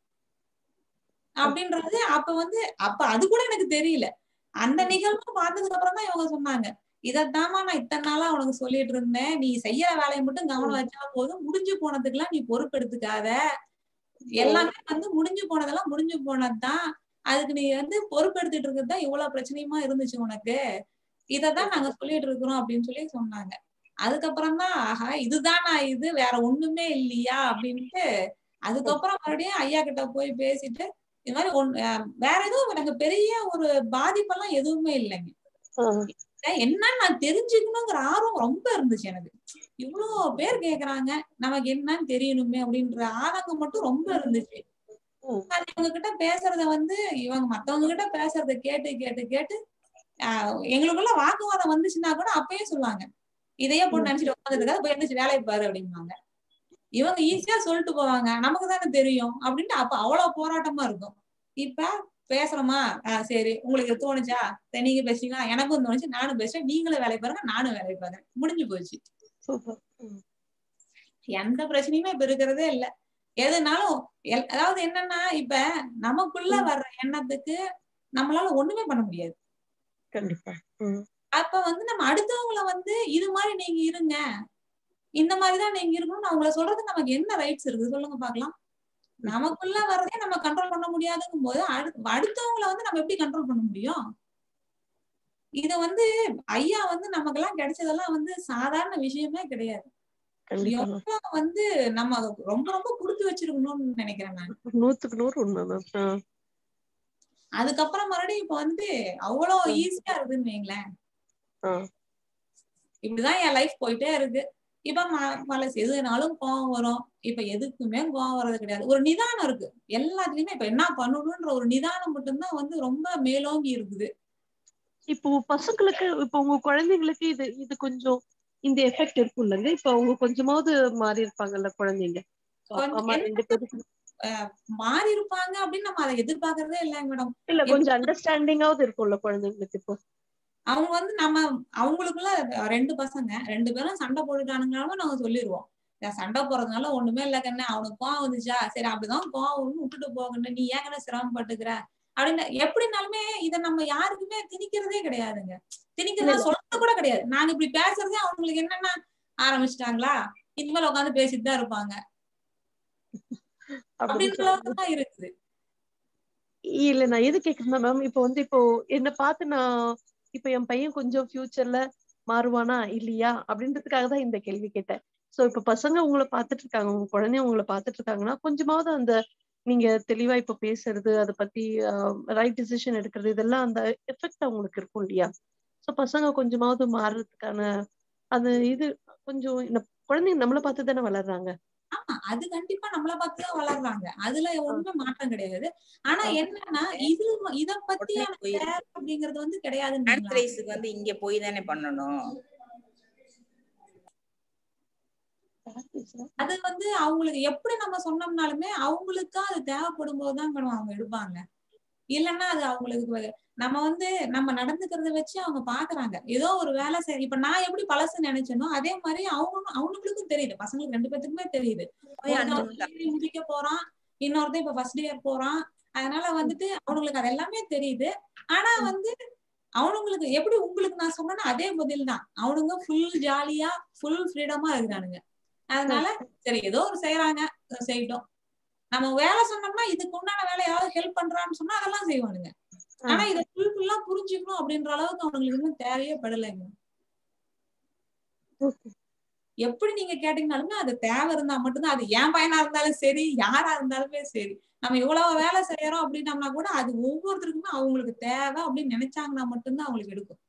அப்படின்றது அப்ப வந்து அப்ப அது கூட எனக்கு தெரியல அந்த நிகழ்வு பார்த்ததுக்கு அப்புறம் தான் இவங்க சொன்னாங்க இதத்தாமா நான் இத்தனை நாளா உனக்கு சொல்லிட்டு இருந்தேன் நீ செய்யற வேலையை மட்டும் கவனம் வச்சா போதும் முடிஞ்சு போனதுக்கெல்லாம் நீ பொறுப்பெடுத்துக்காத எல்லாமே வந்து முடிஞ்சு போனதெல்லாம் முடிஞ்சு போனதுதான் அதுக்கு நீ வந்து பொறுப்பெடுத்துட்டு இருக்கிறது தான் இவ்வளவு பிரச்சனையுமா இருந்துச்சு உனக்கு இததான் நாங்க சொல்லிட்டு இருக்கிறோம் அப்படின்னு சொல்லி சொன்னாங்க அதுக்கப்புறம் தான் ஆஹா இதுதான் நான் இது வேற ஒண்ணுமே இல்லையா அப்படின்ட்டு அதுக்கப்புறம் மறுபடியும் ஐயா கிட்ட போய் பேசிட்டு இது மாதிரி ஒன் அஹ் வேற எதுவும் எனக்கு பெரிய ஒரு பாதிப்பெல்லாம் எதுவுமே இல்லைங்க ஆஹ் என்னன்னு நான் தெரிஞ்சுக்கணுங்கிற ஆர்வம் ரொம்ப இருந்துச்சு எனக்கு இவ்வளவு பேர் கேக்குறாங்க நமக்கு என்னன்னு தெரியணுமே அப்படின்ற ஆதங்கம் மட்டும் ரொம்ப இருந்துச்சு ம். அது இவங்க கிட்ட பேசுறத வந்து இவங்க மத்தவங்க கிட்ட பேசுறத கேட்டு கேட்டு கேட்டு ஆஹ் எங்களுக்குள்ள வாக்குவாதம் வந்துச்சுன்னா கூட அப்பயே சொல்லுவாங்க இதையே போட்டு நினைச்சிட்டு உட்காந்துருக்காது போய் எந்திரிச்சு வேலையை பாரு அப்படிம்பாங்க இவங்க ஈஸியா சொல்லிட்டு போவாங்க நமக்கு தானே தெரியும் அப்படின்ட்டு அப்ப அவ்வளவு போராட்டமா இருக்கும் இப்ப பேசுறோமா ஆஹ் சரி உங்களுக்கு தோணுச்சா சரி நீங்க பேசுறீங்களா எனக்கும் தோணுச்சு நானும் பேசுறேன் நீங்களும் வேலையை பாருங்க நானும் வேலையை பாருங்க முடிஞ்சு போச்சு சூப்பர் எந்த பிரச்சனையுமே இப்ப இருக்கிறதே இல்ல எதுனாலும் எல்- அதாவது என்னன்னா இப்ப நமக்குள்ள ம். வர்ற எண்ணத்துக்கு நம்மளால ஒண்ணுமே பண்ண முடியாது கண்டிப்பா ம். அப்ப வந்து நம்ம அடுத்தவங்கள வந்து இது மாதிரி நீங்க இருங்க இந்த மாதிரிதான் நீங்க இருக்கணும்னு அவங்கள சொல்றதுக்கு நமக்கு என்ன ரைட்ஸ் இருக்கு சொல்லுங்க பாக்கலாம் நமக்குள்ள வர்றதே நம்ம கண்ட்ரோல் பண்ண முடியாதுங்கும் போது அடுத்- அடுத்தவங்கள வந்து நம்ம எப்படி கண்ட்ரோல் பண்ண முடியும் இத வந்து ஐயா வந்து நமக்கெல்லாம் கிடைச்சதெல்லாம் வந்து சாதாரண விஷயமே கிடையாது கண்டிப்பா ma'am. எவ்வளவு வந்து நம்ம அதை ரொம்ப ரொம்ப கொடுத்து வச்சிருக்கணும்னு நினைக்கிறேன் நான் நூத்துக்கு நூறு உண்மை மேம் அதுக்கப்புறம் மறுபடியும் இப்ப வந்து அவ்வளவு ம். ஈஸியா இருக்குன்னு வைங்களேன் ஆ. இப்படிதான் என் லைஃப் போயிட்டே இருக்கு இப்ப ம- மழை எதுனாலும் கோவம் வரும் இப்ப எதுக்குமே கோவம் வர்றது கிடையாது ஒரு நிதானம் இருக்கு எல்லாத்துலயுமே இப்ப என்ன பண்ணணும்ன்ற ஒரு நிதானம் மட்டும்தான் வந்து ரொம்ப மேலோங்கி இருக்குது இப்போ பசங்களுக்கு இப்போ உங்க குழந்தைங்களுக்கு இது இது கொஞ்சம் இந்த எஃபெக்ட் இருக்கும் இல்லைங்க இப்போ அவங்க கொஞ்சமாவது மாறி இருப்பாங்கல்ல குழந்தைங்க அப்பா கொஞ்சம் அம்மா ரெண்டு பேருக்கு மாறி இருப்பாங்க அப்படின்னு நம்ம அதை எதிர்பார்க்கறதே இல்லைங்க மேடம் இல்ல கொஞ்சம் அண்டர்ஸ்டாண்டிங்காவது இருக்கும்ல குழந்தைங்களுக்கு இப்போ அவங்க வந்து நம்ம அவங்களுக்குள்ள ரெண்டு பசங்க ரெண்டு பேரும் சண்டை போட்டுட்டானுங்கனாலும் நாங்க சொல்லிடுவோம் "இந்த சண்டை போறதுனால ஒண்ணுமே இல்ல கண்ணு அவனுக்கு கோவம் வந்துச்சா சரி அப்படிதான் கோவம் வரும்னு விட்டுட்டு போகணும் நீ ஏன் கண்ணு சிரமப்பட்டுக்கிற அப்படின்னு எப்படினாலுமே இத நம்ம யாருக்குமே திணிக்கிறதே கிடையாதுங்க திணிக்கிறதா இல்ல. சொல்றது கூட கிடையாது நாங்க இப்படி பேசுறதே அவங்களுக்கு என்னன்னா ஆரம்பிச்சிட்டாங்களா இனிமேல் உட்காந்து பேசிட்டு தான் இருப்பாங்க அப்படி அப்படின்ற அளவுக்கு தான் இருக்குது இல்ல நான் எது கேக்குறேன்னா மேம் இப்போ வந்து இப்போ என்ன பார்த்து நான் இப்போ என் பையன் கொஞ்சம் ஃபியூச்சர்ல மாறுவானா இல்லையா அப்படின்றதுக்காக தான் இந்த கேள்வி கேட்டேன் சோ இப்ப பசங்க உங்களை பார்த்துட்டு இருக்காங்க உங்க குழந்தைய உங்களை பார்த்துட்டு இருக்காங்கன்னா கொஞ்சமாவது அந்த நீங்க தெளிவா இப்ப பேசுறது அதை பத்தி ரைட் டிசிஷன் எடுக்கிறது இதெல்லாம் அந்த எஃபெக்ட் அவங்களுக்கு இருக்கும் இல்லையா சோ பசங்க கொஞ்சமாவது மாறுறதுக்கான அது இது கொஞ்சம் இந்த குழந்தைங்க நம்மளை பார்த்து தானே வளர்றாங்க ஆமா அது கண்டிப்பா நம்மள பார்த்துதான் வளர்றாங்க அதுல ஒண்ணுமே மாற்றம் கிடையாது ஆனா ஆ. என்னன்னா இது இத பத்தியான போய் தேவை அப்படிங்கறது வந்து கிடையாதுன்னு ஹேண்ட் வைங்களேன். ரைஸுக்கு வந்து இங்க போய் தானே பண்ணணும் அது வந்து அவங்களுக்கு எப்படி நம்ம சொன்னோம்னாலுமே அவங்களுக்கா அது தேவைப்படும் போதுதான் மேடம் அவங்க எடுப்பாங்க இல்லைன்னா அது அவங்களுக்கு வ- நம்ம வந்து நம்ம நடந்துக்கிறத வச்சு அவங்க பாக்குறாங்க ஏதோ ஒரு வேலை செய் இப்ப நான் எப்படி பழசு நினைச்சேனோ அதே மாதிரி அவங்க அவங்களுக்கும் தெரியுது பசங்களுக்கு ரெண்டு பேத்துக்குமே தெரியுது போய் ஒருத்தன் அஞ்சு வந்து degree முடிக்க போறான் இன்னொருத்தன் இப்ப ஃபர்ஸ்ட் இயர் போறான் அதனால வந்துட்டு அவங்களுக்கு அது எல்லாமே தெரியுது ஆனா வந்து அவனுங்களுக்கு எப்படி உங்களுக்கு நான் சொன்னேன்னா அதே பதில் தான் அவனுங்க ஃபுல் ஜாலியா ஃபுல் ஃப்ரீடமா இருக்கிறானுங்க அதனால சரி ஏதோ ஒரு செய்யறாங்க அஹ் செய்யட்டும் நம்ம வேலை சொன்னோம்னா இதுக்கு உண்டான வேலை யாராவது ஹெல்ப் பண்றான்னு சொன்னா அதெல்லாம் செய்வானுங்க ஆனா இதை ஃபுல் ஃபுல்லா புரிஞ்சுக்கணும் அப்படின்ற அளவுக்கு அவனுங்களுக்கு இன்னும் தேவையே படலைங்க Okay. எப்படி நீங்க கேட்டீங்கனாலுமே அது தேவை இருந்தா மட்டும்தான் அது என் பையனா இருந்தாலும் சரி யாரா இருந்தாலுமே சரி நம்ம இவ்வளவு வேலை செய்யறோம் அப்படின்னம்னா கூட அது ஒவ்வொருத்தருக்குமே அவங்களுக்கு தேவை அப்படின்னு நினைச்சாங்கன்னா மட்டும்தான் அவங்களுக்கு எடுக்கும்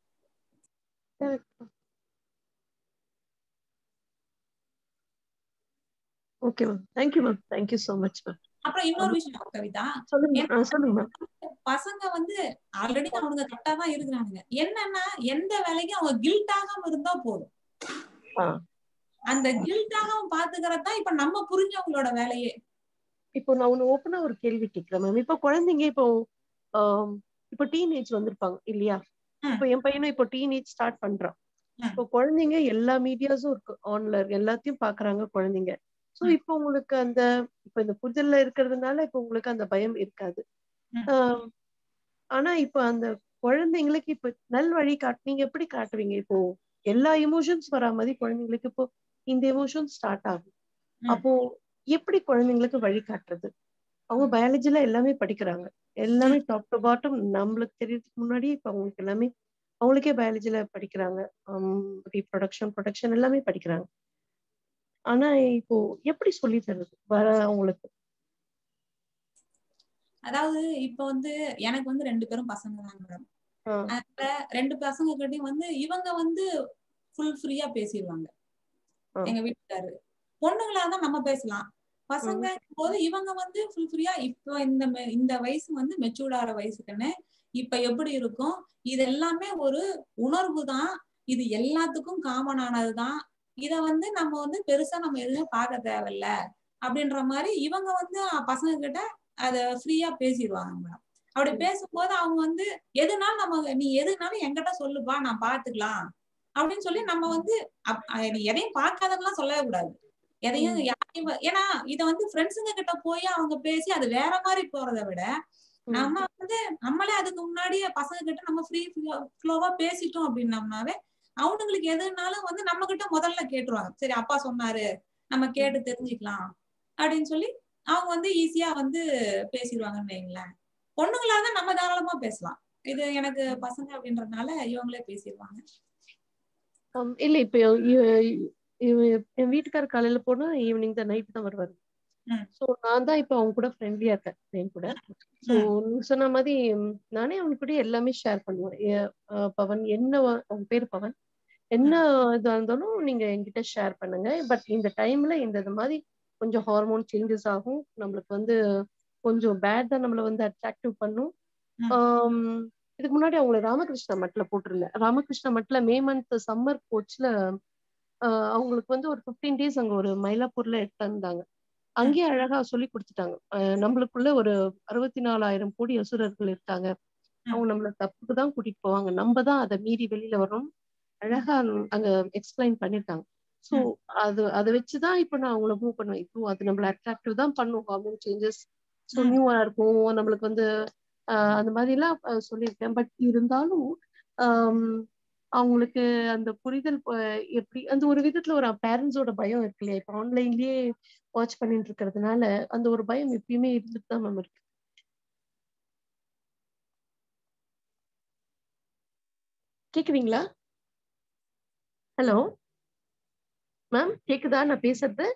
okay ma'am thank you ma'am thank you so much ma'am அப்புறம் இன்னொரு விஷயம் கவிதா சொல்லுங்க ஆ, சொல்லுங்க மேம் பசங்க வந்து ஆல்ரெடி அவனுங்க கரெக்டா தான் இருக்கிறானுங்க என்னன்னா எந்த வேலைக்கும் அவங்க கில்ட் ஆகாம இருந்தா போதும் ஆ. அந்த கில்ட் ஆகாம பாத்துக்கிறது தான் இப்ப நம்ம புரிஞ்சவங்களோட வேலையே இப்போ நான் ஒண்ணு ஓப்பனா ஒரு கேள்வி கேட்கிறேன் மேம் இப்போ குழந்தைங்க இப்போ ஆம், இப்போ டீனேஜ் வந்திருப்பாங்க இல்லையா ம். இப்போ என் பையனும் இப்போ டீனேஜ் ஸ்டார்ட் பண்றான் ம். இப்போ குழந்தைங்க எல்லா மீடியாஸும் இருக்கு ஆன்ல எல்லாத்தையும் பாக்குறாங்க குழந்தைங்க சோ ம். இப்போ உங்களுக்கு அந்த இப்போ இந்த புரிதல்ல இருக்கிறதுனால இப்போ உங்களுக்கு அந்த பயம் இருக்காது ம். ஆம், ஆனா இப்போ அந்த குழந்தைங்களுக்கு இப்போ நல் வழி காட்டு நீங்க எப்படி காட்டுவீங்க இப்போ எல்லா எமோஷன்ஸ் வரா மாதிரி குழந்தைங்களுக்கு இப்போ இந்த எமோஷன் ஸ்டார்ட் ஆகும் ம். அப்போ எப்படி குழந்தைங்களுக்கு வழி காட்டுறது அவங்க பயாலஜில எல்லாமே படிக்கிறாங்க எல்லாமே டாப் டு பாட்டம் நம்மளுக்கு தெரியறதுக்கு முன்னாடி இப்ப அவங்களுக்கு எல்லாமே அவங்களுக்கே பயாலஜில படிக்கிறாங்க ரீப்ரொடக்ஷன் ப்ரொடக்ஷன் எல்லாமே படிக்கிறாங்க ஆனா இப்போ எப்படி சொல்லி தருது வர அவங்களுக்கு அதாவது இப்ப வந்து எனக்கு வந்து ரெண்டு பேரும் பசங்க தான் மேடம் ஆ. அதனால ரெண்டு பசங்க கிட்டயும் வந்து இவங்க வந்து ஃபுல் ஃப்ரீயா பேசிடுவாங்க ஆ. எங்க வீட்டுக்காரு பொண்ணுங்களா தான் நம்ம பேசலாம் பசங்க போது இவங்க வந்து ஃபுல் ஃப்ரீயா இப்போ இந்த மெ- இந்த வயசு வந்து மெச்சூர்ட் ஆகிற வயசுக்குன்னு இப்ப எப்படி இருக்கும் இது எல்லாமே ஒரு உணர்வு தான் இது எல்லாத்துக்கும் காமன் ஆனதுதான் இத வந்து நம்ம வந்து பெருசா நம்ம எதுவுமே பார்க்க தேவையில்ல அப்படின்ற மாதிரி இவங்க வந்து பசங்க கிட்ட அத ஃப்ரீயா பேசிடுவாங்க மேடம் அப்படி பேசும்போது அவங்க வந்து எதுனாலும் நம்ம நீ எதுனாலும் என்கிட்ட சொல்லுப்பா நான் பாத்துக்கலாம் அப்படின்னு சொல்லி நம்ம வந்து அப்- அஹ் நீ எதையும் பார்க்காதெல்லாம் சொல்லவே கூடாது எதையும் யாரையும் வ- ஏன்னா இத வந்து ஃப்ரெண்ட்ஸுங்க கிட்ட போய் அவங்க பேசி அது வேற மாதிரி போறதை விட நம்ம வந்து நம்மளே அதுக்கு முன்னாடியே பசங்க கிட்ட நம்ம ஃப்ரீ ஃப்ளோவா பேசிட்டோம் அப்படின்னம்னாவே அவனுங்களுக்கு எதுனாலும் வந்து நம்ம கிட்ட முதல்ல கேட்டுருவாங்க சரி அப்பா சொன்னாரு நம்ம கேட்டு தெரிஞ்சுக்கலாம் அப்படின்னு சொல்லி அவங்க வந்து ஈஸியா வந்து பேசிடுவாங்கன்னு வைங்களேன் பொண்ணுங்களா தான் நம்ம தாராளமா பேசலாம் இது எனக்கு பசங்க அப்படின்றதுனால இவங்களே பேசிடுவாங்க ஆம், இல்ல இப்ப இ- இ- என் வீட்டுக்காரர் காலையில போனா ஈவினிங் தான் நைட் தான் வருவாரு ம். சோ நான் தான் இப்ப அவங்க கூட ஃப்ரெண்ட்லியா இருக்கேன் என் கூட சோ நீங்க சொன்ன மாதிரி ம், நானே அவங்க கூட எல்லாமே ஷேர் பண்ணுவேன் ஏ- அஹ் பவன் என்ன வ- அவங்க பேரு பவன் என்ன இதா இருந்தாலும் நீங்க என்கிட்ட ஷேர் பண்ணுங்க பட் இந்த டைம்ல இந்த இது மாதிரி கொஞ்சம் ஹார்மோன் சேஞ்சஸ் ஆகும் நம்மளுக்கு வந்து கொஞ்சம் பேட் தான் நம்மள வந்து அட்ராக்டிவ் பண்ணும் ம். ஆம், இதுக்கு முன்னாடி அவங்கள ராமகிருஷ்ணா மட்ல போட்டிருந்தேன் ராமகிருஷ்ணா மட்ல மே மந்த் சம்மர் கோச்ல அவங்களுக்கு வந்து ஒரு 15 டேஸ் அங்க ஒரு மயிலாப்பூர்ல எடுத்து இருந்தாங்க அங்கேயே அழகா சொல்லி கொடுத்துட்டாங்க அஹ் நம்மளுக்குள்ள ஒரு அறுபத்தி நாலாயிரம் கோடி அசுரர்கள் இருக்காங்க அவங்க நம்மள தப்புக்கு தான் கூட்டிட்டு போவாங்க நம்ம தான் அதை மீறி வெளியில வரோம் அழகா அங்க எக்ஸ்பிளைன் பண்ணிருக்காங்க சோ அது அதை வச்சுதான் இப்ப நான் அவங்கள மூவ் பண்ணுவேன் இப்போ அது நம்மள அட்ராக்டிவ் தான் பண்ணும் ஹார்மோன் சேஞ்சஸ் ஸோ ம். நியூவா இருக்கும் நம்மளுக்கு வந்து ஆஹ் அந்த மாதிரி எல்லாம் அஹ் சொல்லியிருக்கேன் பட் இருந்தாலும் ஆம், அவங்களுக்கு அந்த புரிதல் ப- எப்படி அந்த ஒரு விதத்துல ஒரு பேரண்ட்ஸோட பயம் இருக்கு இல்லையா இப்ப ஆன்லைன்லயே வாட்ச் பண்ணிட்டு இருக்கிறதுனால அந்த ஒரு பயம் எப்பயுமே இருந்துட்டு தான் மேம் இருக்கு கேக்குறீங்களா ஹலோ மேம் கேக்குதா நான் பேசுறது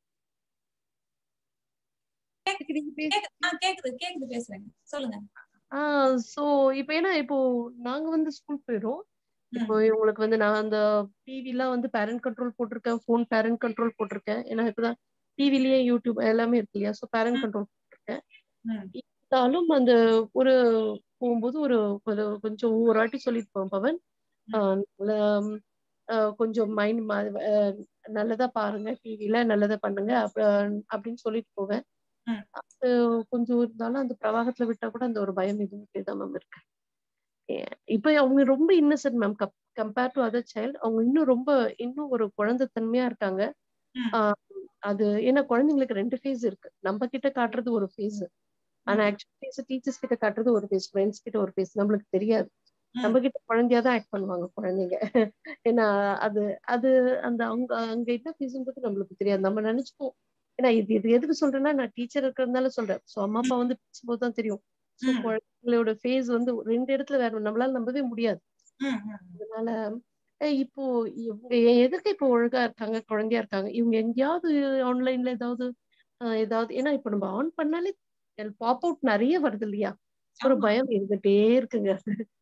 நீங்க பேச- கேக்குது ஆ, கேக்குது கேக்குது பேசுறேங்க சொல்லுங்க ஆஹ் சோ இப்ப ஏன்னா இப்போ நாங்க வந்து ஸ்கூல் போயிடும் இப்போ இவங்களுக்கு வந்து நான் அந்த டிவி எல்லாம் வந்து பேரண்ட் கண்ட்ரோல் போட்டிருக்கேன் ஃபோன் பேரண்ட் கண்ட்ரோல் போட்டிருக்கேன் ஏன்னா இப்பதான் டிவிலயே யூடியூப் எல்லாமே இருக்கு இல்லையா ஸோ பேரண்ட் கண்ட்ரோல் போட்டிருக்கேன் ம். இருந்தாலும் அந்த ஒரு போகும்போது ஒரு ஒரு கொஞ்சம் ஒரு வாட்டி சொல்லிட்டு போவேன் பவன் ஆஹ் நல்ல, ஆஹ் கொஞ்சம் மைண்ட் நல்லதா பாருங்க டிவில நல்லதா பண்ணுங்க அப்ப அப்படின்னு சொல்லிட்டு போவேன் ம். அது கொஞ்சம் இருந்தாலும் அந்த பிரவாகத்துல விட்டா கூட அந்த ஒரு பயம் இருந்துட்டே தான் மேம் இருக்கு ஏ- இப்ப அவங்க ரொம்ப innocent ma'am compare to other child அவங்க இன்னும் ரொம்ப இன்னும் ஒரு குழந்தைத்தன்மையா இருக்காங்க ம். ஆஹ் அது ஏன்னா குழந்தைங்களுக்கு ரெண்டு ஃபேஸ் இருக்கு நம்ம கிட்ட காட்டுறது ஒரு ஃபேஸ் ஆனா ஆக்சுவலி ஃபேஸ் டீச்சர்ஸ் கிட்ட காட்டுறது ஒரு ஃபேஸ் ஃப்ரெண்ட்ஸ் கிட்ட ஒரு ஃபேஸ் நம்மளுக்கு தெரியாது ம். நம்ம கிட்ட குழந்தையா தான் ஆக்ட் பண்ணுவாங்க குழந்தைங்க ஏன்னா அது அது அந்த அவங்க அங்க என்ன பேசும்போது நம்மளுக்கு தெரியாது நம்ம நினைச்சுப்போம் ஏன்னா இது இது எதுக்கு சொல்றேன்னா நான் டீச்சர் இருக்கிறதுனால சொல்றேன் ஸோ அம்மா அப்பா வந்து பேசும்போது தான் தெரியும் ஸோ ம். குழந்தைங்களோட ஃபேஸ் வந்து ரெண்டு இடத்துல வேற நம்மளால நம்பவே முடியாது ம், ம். அதனால அஹ் இப்போ இவங்க எ- எதுக்கு இப்போ ஒழுங்கா இருக்காங்க குழந்தையா இருக்காங்க இவங்க எங்கேயாவது ஆன்லைன்ல ஏதாவது அஹ் ஏதாவது ஏன்னா இப்போ நம்ம ஆன் பண்ணாலே பாப் அவுட் நிறைய வருது இல்லையா ஒரு ஆமா. பயம் இருந்துட்டே இருக்குங்க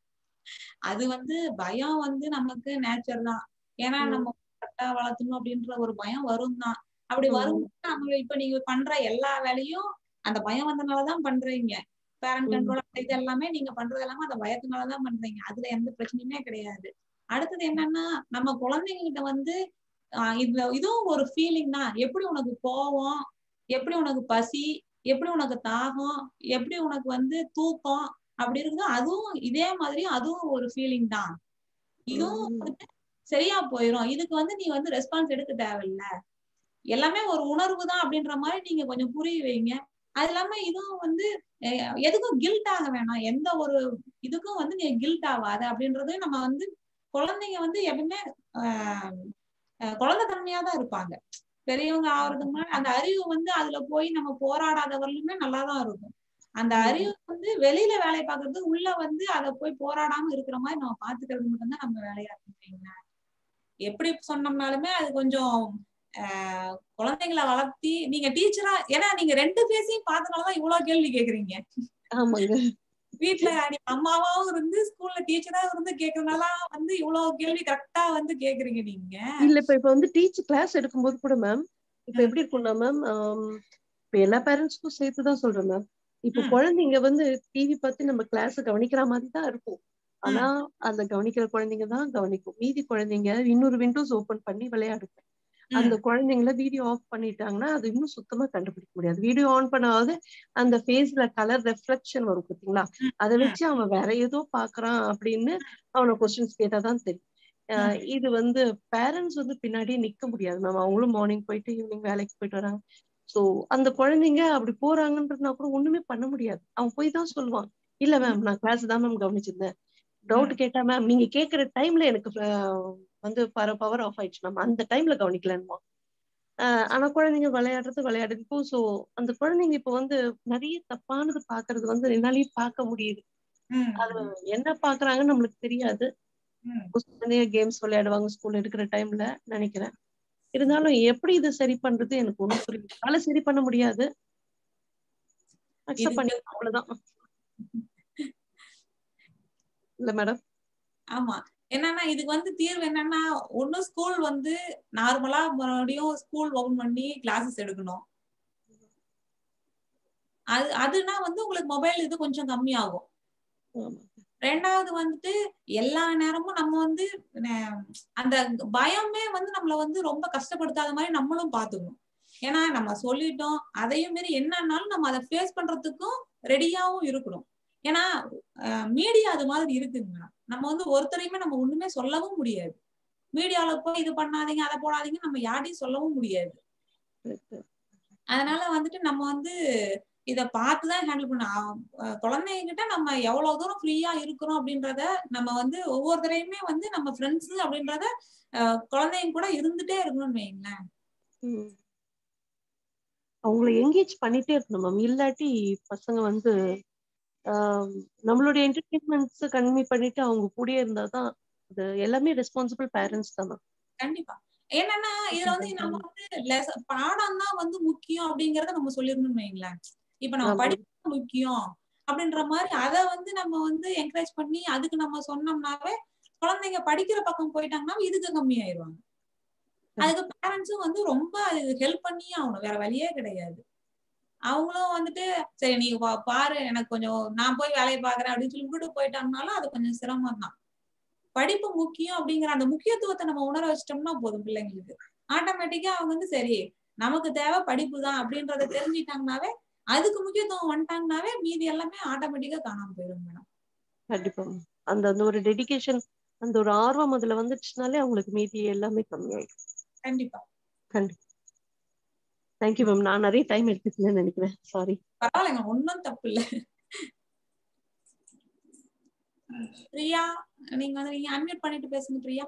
அது வந்து பயம் வந்து நமக்கு நேச்சர் தான் ஏன்னா ம். நம்ம கரெக்டா வளர்த்தணும் அப்படின்ற ஒரு பயம் வரும் தான் அப்படி ம். வரும் நம்ம இப்ப நீங்க பண்ற எல்லா வேலையும் அந்த பயம் வந்தனாலதான் பண்றீங்க பேரண்ட் ம். கண்ட்ரோல் இது எல்லாமே நீங்க பண்றது எல்லாமே அந்த பயத்தினாலதான் பண்றீங்க அதுல எந்த பிரச்சனையுமே கிடையாது அடுத்தது என்னன்னா நம்ம குழந்தைங்க கிட்ட வந்து ஆஹ் இதுல இதுவும் ஒரு ஃபீலிங் தான் எப்படி உனக்கு கோவம் எப்படி உனக்கு பசி எப்படி உனக்கு தாகம் எப்படி உனக்கு வந்து தூக்கம் அப்படி இருக்குதோ அதுவும் இதே மாதிரி அதுவும் ஒரு ஃபீலிங் தான் இதுவும் ம். வந்து சரியா போயிடும் இதுக்கு வந்து நீ வந்து ரெஸ்பான்ஸ் எடுக்க தேவையில்ல எல்லாமே ஒரு உணர்வு தான் அப்படின்ற மாதிரி நீங்க கொஞ்சம் புரிய வைங்க அது இல்லாம இதுவும் வந்து அஹ், எதுக்கும் கில்ட் ஆக வேணாம் எந்த ஒரு இதுக்கும் வந்து நீ கில்ட் ஆகாத அப்படின்றது நம்ம வந்து குழந்தைங்க வந்து எப்பவுமே ஆஹ் அஹ், குழந்தைத்தன்மையா தான் இருப்பாங்க பெரியவங்க ஆகுறதுக்கு முன்னாடி அந்த அறிவு வந்து அதுல போய் நம்ம போராடாத வரலுமே நல்லாதான் இருக்கும் அந்த ம். அறிவு வந்து வெளியில வேலை பார்க்கறது உள்ள வந்து அதை போய் போராடாம இருக்கிற மாதிரி நம்ம பாத்துக்கிறது மட்டும்தான் நம்ம வேலையா இருக்குங்களா எப்படி சொன்னோம்னாலுமே அது கொஞ்சம் ஆஹ் குழந்தைங்களை வளர்த்தி நீங்க டீச்சரா ஏன்னா நீங்க ரெண்டு பேசையும் பார்த்தனாலதான் இவ்வளவு கேள்வி கேக்குறீங்க ஆமாங்க வீட்டுல நீங்க அம்மாவாவும் இருந்து ஸ்கூல்ல டீச்சரா இருந்து கேக்குறதுனால வந்து இவ்வளவு கேள்வி கரெக்டா வந்து கேக்குறீங்க நீங்க இல்ல இப்ப இப்ப வந்து டீச்சர் கிளாஸ் எடுக்கும்போது கூட மேம் இப்ப எப்படி இருக்கும்னா மேம் இப்ப எல்லா பேரண்ட்ஸ்க்கும் சேர்த்துதான் சொல்றேன் மேம் இப்ப ம். குழந்தைங்க வந்து டிவி பார்த்து நம்ம கிளாஸ் கவனிக்கிற மாதிரி தான் இருக்கும் ஆனா அந்த கவனிக்கிற குழந்தைங்க தான் கவனிக்கும் மீதி குழந்தைங்க இன்னொரு விண்டோஸ் ஓபன் பண்ணி விளையாடும் அந்த குழந்தைங்கள வீடியோ ஆஃப் பண்ணிட்டாங்கன்னா அது இன்னும் சுத்தமா கண்டுபிடிக்க முடியாது வீடியோ ஆன் பண்ணாவது அந்த ஃபேஸ்ல கலர் ரெஃப்ளெக்ஷன் வரும் பாத்தீங்களா ம், அதை ம். வச்சு அவன் வேற ஏதோ பாக்குறான் அப்படின்னு அவனை கொஸ்டின்ஸ் கேட்டாதான் தெரியும் அஹ் இது வந்து பேரண்ட்ஸ் வந்து பின்னாடியே நிக்க முடியாது மேம் அவங்களும் மார்னிங் போயிட்டு ஈவினிங் வேலைக்கு போயிட்டு வராங்க சோ அந்த குழந்தைங்க அப்படி போறாங்கன்றதுனா கூட ஒண்ணுமே பண்ண முடியாது அவன் போய் தான் சொல்லுவான் இல்ல மேம் நான் கிளாஸ் தான் மேம் கவனிச்சிருந்தேன் டவுட் கேட்டா மேம் நீங்க கேக்குற டைம்ல எனக்கு அஹ், வந்து பவர் ஆஃப் ஆயிடுச்சு மேம் அந்த டைம்ல கவனிக்கலன்னுமா ஆனா குழந்தைங்க விளையாடுறது விளையாடுது இப்போ சோ அந்த குழந்தைங்க இப்போ வந்து நிறைய தப்பானது பாக்குறது வந்து என்னாலயும் பார்க்க முடியுது ம், அது என்ன பாக்குறாங்கன்னு நம்மளுக்கு தெரியாது ம். குழந்தைங்க கேம்ஸ் விளையாடுவாங்க ஸ்கூல் எடுக்கிற டைம்ல நினைக்கிறேன் இருந்தாலும் எப்படி இதை சரி பண்றது எனக்கு ஒண்ணும் புரியல அதனால சரி பண்ண முடியாது அக்செப்ட் பண்ணி அவ்வளவுதான் இல்ல மேடம் ஆமா என்னன்னா இதுக்கு வந்து தீர்வு என்னன்னா ஒண்ணு ஸ்கூல் வந்து நார்மலா மறுபடியும் ஸ்கூல் ஓபன் பண்ணி கிளாஸஸ் எடுக்கணும் அது அதுனா வந்து உங்களுக்கு மொபைல் இது கொஞ்சம் கம்மியாகும் ரெண்டாவது வந்துட்டு எல்லா நேரமும் நம்ம வந்து ந- அந்த பயமே வந்து நம்மள வந்து ரொம்ப கஷ்டப்படுத்தாத மாதிரி நம்மளும் பாத்துக்கணும் ஏன்னா நம்ம சொல்லிட்டோம் அதையும் மீறி என்னன்னாலும் நம்ம அதை ஃபேஸ் பண்றதுக்கும் ரெடியாவும் இருக்கணும் ஏன்னா மீடியா அது மாதிரி இருக்குங்க நம்ம வந்து ஒருத்தரையுமே நம்ம ஒண்ணுமே சொல்லவும் முடியாது மீடியால போய் இது பண்ணாதீங்க அதை போடாதீங்க நம்ம யாரையும் சொல்லவும் முடியாது அதனால வந்துட்டு நம்ம வந்து இத பார்த்துதான் ஹேண்டில் பண்ண குழந்தைங்கிட்ட நம்ம எவ்வளவு தூரம் ஃப்ரீயா இருக்கிறோம் அப்படின்றத நம்ம வந்து ஒவ்வொருத்தரையுமே வந்து நம்ம ஃப்ரெண்ட்ஸ் அப்படின்றத அஹ், குழந்தைங்க கூட இருந்துட்டே இருக்கணும்னு வைங்களேன் ம். அவங்கள எங்கேஜ் பண்ணிட்டே இருக்கணும் மேம் இல்லாட்டி பசங்க வந்து ஆஹ் நம்மளுடைய என்டர்டெயின்மெண்ட்ஸ் கம்மி பண்ணிட்டு அவங்க கூடயே இருந்தாதான் அது எல்லாமே ரெஸ்பான்சிபிள் பேரண்ட்ஸ் தான் மேம் கண்டிப்பா என்னன்னா இதுல வந்து நம்ம வந்து லெச- பாடம் தான் வந்து முக்கியம் அப்படிங்கறத நம்ம சொல்லிடணும்னு வைங்களேன் இப்ப நம்ம ஆமா. படிப்பு முக்கியம் அப்படின்ற மாதிரி அத வந்து நம்ம வந்து என்கரேஜ் பண்ணி அதுக்கு நம்ம சொன்னோம்னாவே குழந்தைங்க படிக்கிற பக்கம் போயிட்டாங்கன்னா இதுக்கு கம்மியாயிருவாங்க அதுக்கு பேரண்ட்ஸும் வந்து ரொம்ப அதுக்கு ஹெல்ப் பண்ணியே ஆகணும் வேற வழியே கிடையாது அவங்களும் வந்துட்டு சரி நீ பா- பாரு எனக்கு கொஞ்சம் நான் போய் வேலையை பாக்குறேன் அப்படின்னு சொல்லி விட்டுட்டு போயிட்டாங்கனாலும் அது கொஞ்சம் சிரமம் தான் படிப்பு முக்கியம் அப்படிங்கிற அந்த முக்கியத்துவத்தை நம்ம உணர வச்சிட்டோம்னா போதும் பிள்ளைங்களுக்கு ஆட்டோமேட்டிக்கா அவங்க வந்து சரி நமக்கு தேவை படிப்பு தான் அப்படின்றத தெரிஞ்சிட்டாங்கனாவே அதுக்கு முக்கியத்துவம் வந்துட்டாங்கனாவே மீதி எல்லாமே ஆட்டோமேட்டிக்கா காணாம போயிடும் மேடம் கண்டிப்பா ma'am. அந்த அந்த ஒரு டெடிகேஷன் அந்த ஒரு ஆர்வம் அதுல வந்துடுச்சுனாலே அவங்களுக்கு மீதி எல்லாமே கம்மியாயிடும் கண்டிப்பா தேங்க்யூ மேம் நான் நிறைய டைம் எடுத்துக்கலன்னு நினைக்கிறேன் சாரி பரவாயில்லைங்க ஒன்னும் தப்பு இல்ல பிரியா நீங்க வந்து நீங்க அன்மியூட் பண்ணிட்டு பேசுங்க பிரியா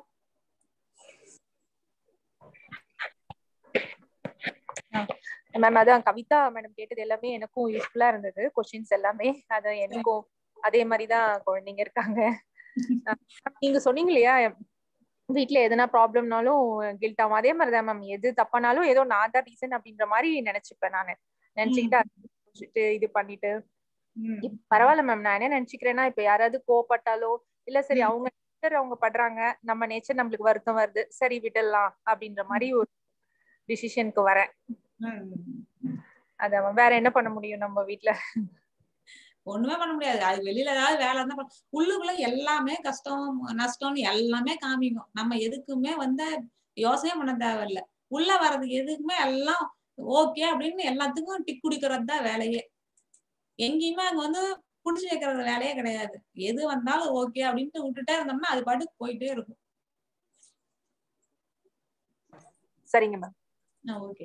மேம் அதான் கவிதா மேடம் கேட்டது எல்லாமே எனக்கும் யூஸ்ஃபுல்லா இருந்தது கொஸ்டின்ஸ் எல்லாமே அது எனக்கும் அதே மாதிரிதான் குழந்தைங்க இருக்காங்க அஹ் நீங்க சொன்னீங்க இல்லையா வீட்ல எதனா ப்ராப்ளம்னாலும் கில்ட் ஆகும் அதே மாதிரிதான் மேம் எது தப்பானாலும் ஏதோ நான் தான் ரீசன் அப்படின்ற மாதிரி நினைச்சுப்பேன் நானு நினைச்சுக்கிட்டு இது பண்ணிட்டு ம். இப்ப பரவாயில்ல மேம் நான் என்ன நினைச்சுக்கிறேன்னா இப்ப யாராவது கோவப்பட்டாலோ இல்ல சரி ம். அவங்க nature அவங்க படுறாங்க நம்ம நேச்சர் நம்மளுக்கு வருத்தம் வருது சரி விடலாம் அப்படின்ற மாதிரி ஒரு டிசிஷனுக்கு வரேன் ம். அதான் வேற என்ன பண்ண முடியும் நம்ம வீட்ல ஒண்ணுமே பண்ண முடியாது அது வெளியில ஏதாவது வேலை இருந்தா பண்ண- உள்ளுக்குள்ள எல்லாமே கஷ்டம் நஷ்டம்னு எல்லாமே காமிக்கும் நம்ம எதுக்குமே வந்து யோசனை பண்ண தேவையில்ல உள்ள வர்றதுக்கு எதுக்குமே எல்லாம் ஓகே அப்படின்னு எல்லாத்துக்கும் டிக் குடிக்கிறது தான் வேலையே எங்கேயுமே அங்க வந்து புடிச்சு வைக்கிறது வேலையே கிடையாது எது வந்தாலும் ஓகே அப்படின்ட்டு விட்டுட்டே இருந்தோம்னா அது பாட்டுக்கு போயிட்டே இருக்கும் சரிங்க மேம் ஓகே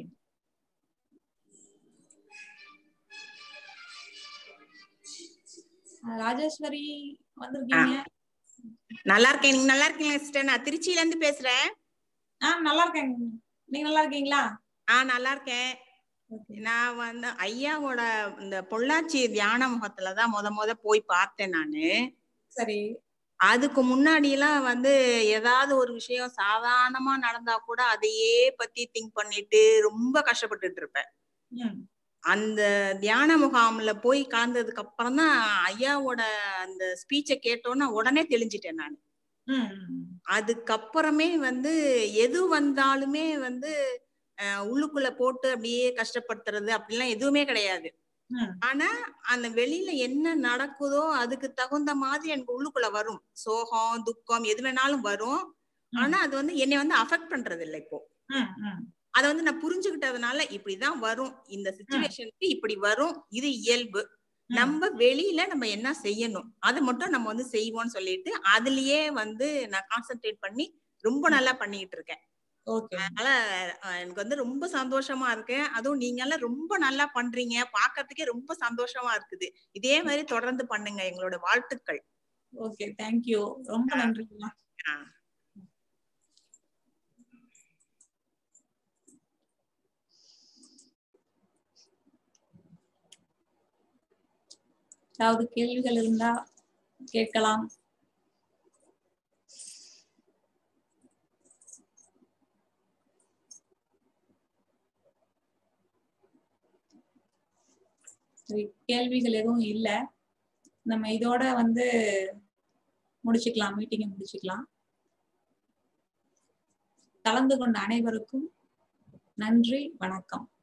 ராஜேஸ்வரி வந்திருக்கீங்க நல்லா இருக்கேன் நீங்க நல்லா இருக்கீங்களா சிஸ்டர் நான் திருச்சியில இருந்து பேசுறேன் ஆ நல்லா இருக்கேன் நீங்க நல்லா இருக்கீங்களா ஆ நல்லா இருக்கேன் நான் வந்து ஐயாவோட இந்த பொள்ளாச்சி தியான முகத்துல தான் முத முத போய் பார்த்தேன் நானு சரி அதுக்கு முன்னாடி எல்லாம் வந்து ஏதாவது ஒரு விஷயம் சாதாரணமா நடந்தா கூட அதையே பத்தி திங்க் பண்ணிட்டு ரொம்ப கஷ்டப்பட்டுட்டு இருப்பேன் ம் அந்த தியான முகாம்ல போய் கலந்ததுக்கு அப்புறம் தான் ஐயாவோட அந்த ஸ்பீச்சை கேட்டோன்னே உடனே தெளிஞ்சிட்டேன் நான் ம், ம் அதுக்கப்புறமே வந்து எது வந்தாலுமே வந்து அஹ், உள்ளுக்குள்ள போட்டு அப்படியே கஷ்டப்படுத்துறது அப்படிலாம் எதுவுமே கிடையாது ம் ஆனா அந்த வெளியில என்ன நடக்குதோ அதுக்கு தகுந்த மாதிரி எனக்கு உள்ளுக்குள்ள வரும் சோகம் துக்கம் எது வேணாலும் வரும் ம். ஆனா அது வந்து என்னை வந்து அஃபெக்ட் பண்றது இல்லை இப்போ ம், ம் அதை வந்து நான் புரிஞ்சுக்கிட்டதுனால இப்படிதான் வரும் இந்த சுச்சுவேஷனுக்கு இப்படி வரும் இது இயல்பு ம். நம்ம வெளியில நம்ம என்ன செய்யணும் அதை மட்டும் நம்ம வந்து செய்வோம்னு சொல்லிட்டு அதுலயே வந்து நான் கான்சென்ட்ரேட் பண்ணி ரொம்ப நல்லா பண்ணிட்டு இருக்கேன் ஓகே அதனால அஹ், எனக்கு வந்து ரொம்ப சந்தோஷமா இருக்கேன் அதுவும் நீங்க எல்லாம் ரொம்ப நல்லா பண்றீங்க பாக்குறதுக்கே ரொம்ப சந்தோஷமா இருக்குது இதே மாதிரி தொடர்ந்து பண்ணுங்க எங்களோட வாழ்த்துக்கள் ஓகே தேங்க்யூ ரொம்ப நன்றிங்கம்மா ஆஹ் ஏதாவது கேள்விகள் இருந்தா கேட்கலாம் சரி கேள்விகள் எதுவும் இல்ல நம்ம இதோட வந்து முடிச்சுக்கலாம் மீட்டிங்கை முடிச்சுக்கலாம் கலந்து கொண்ட அனைவருக்கும் நன்றி வணக்கம்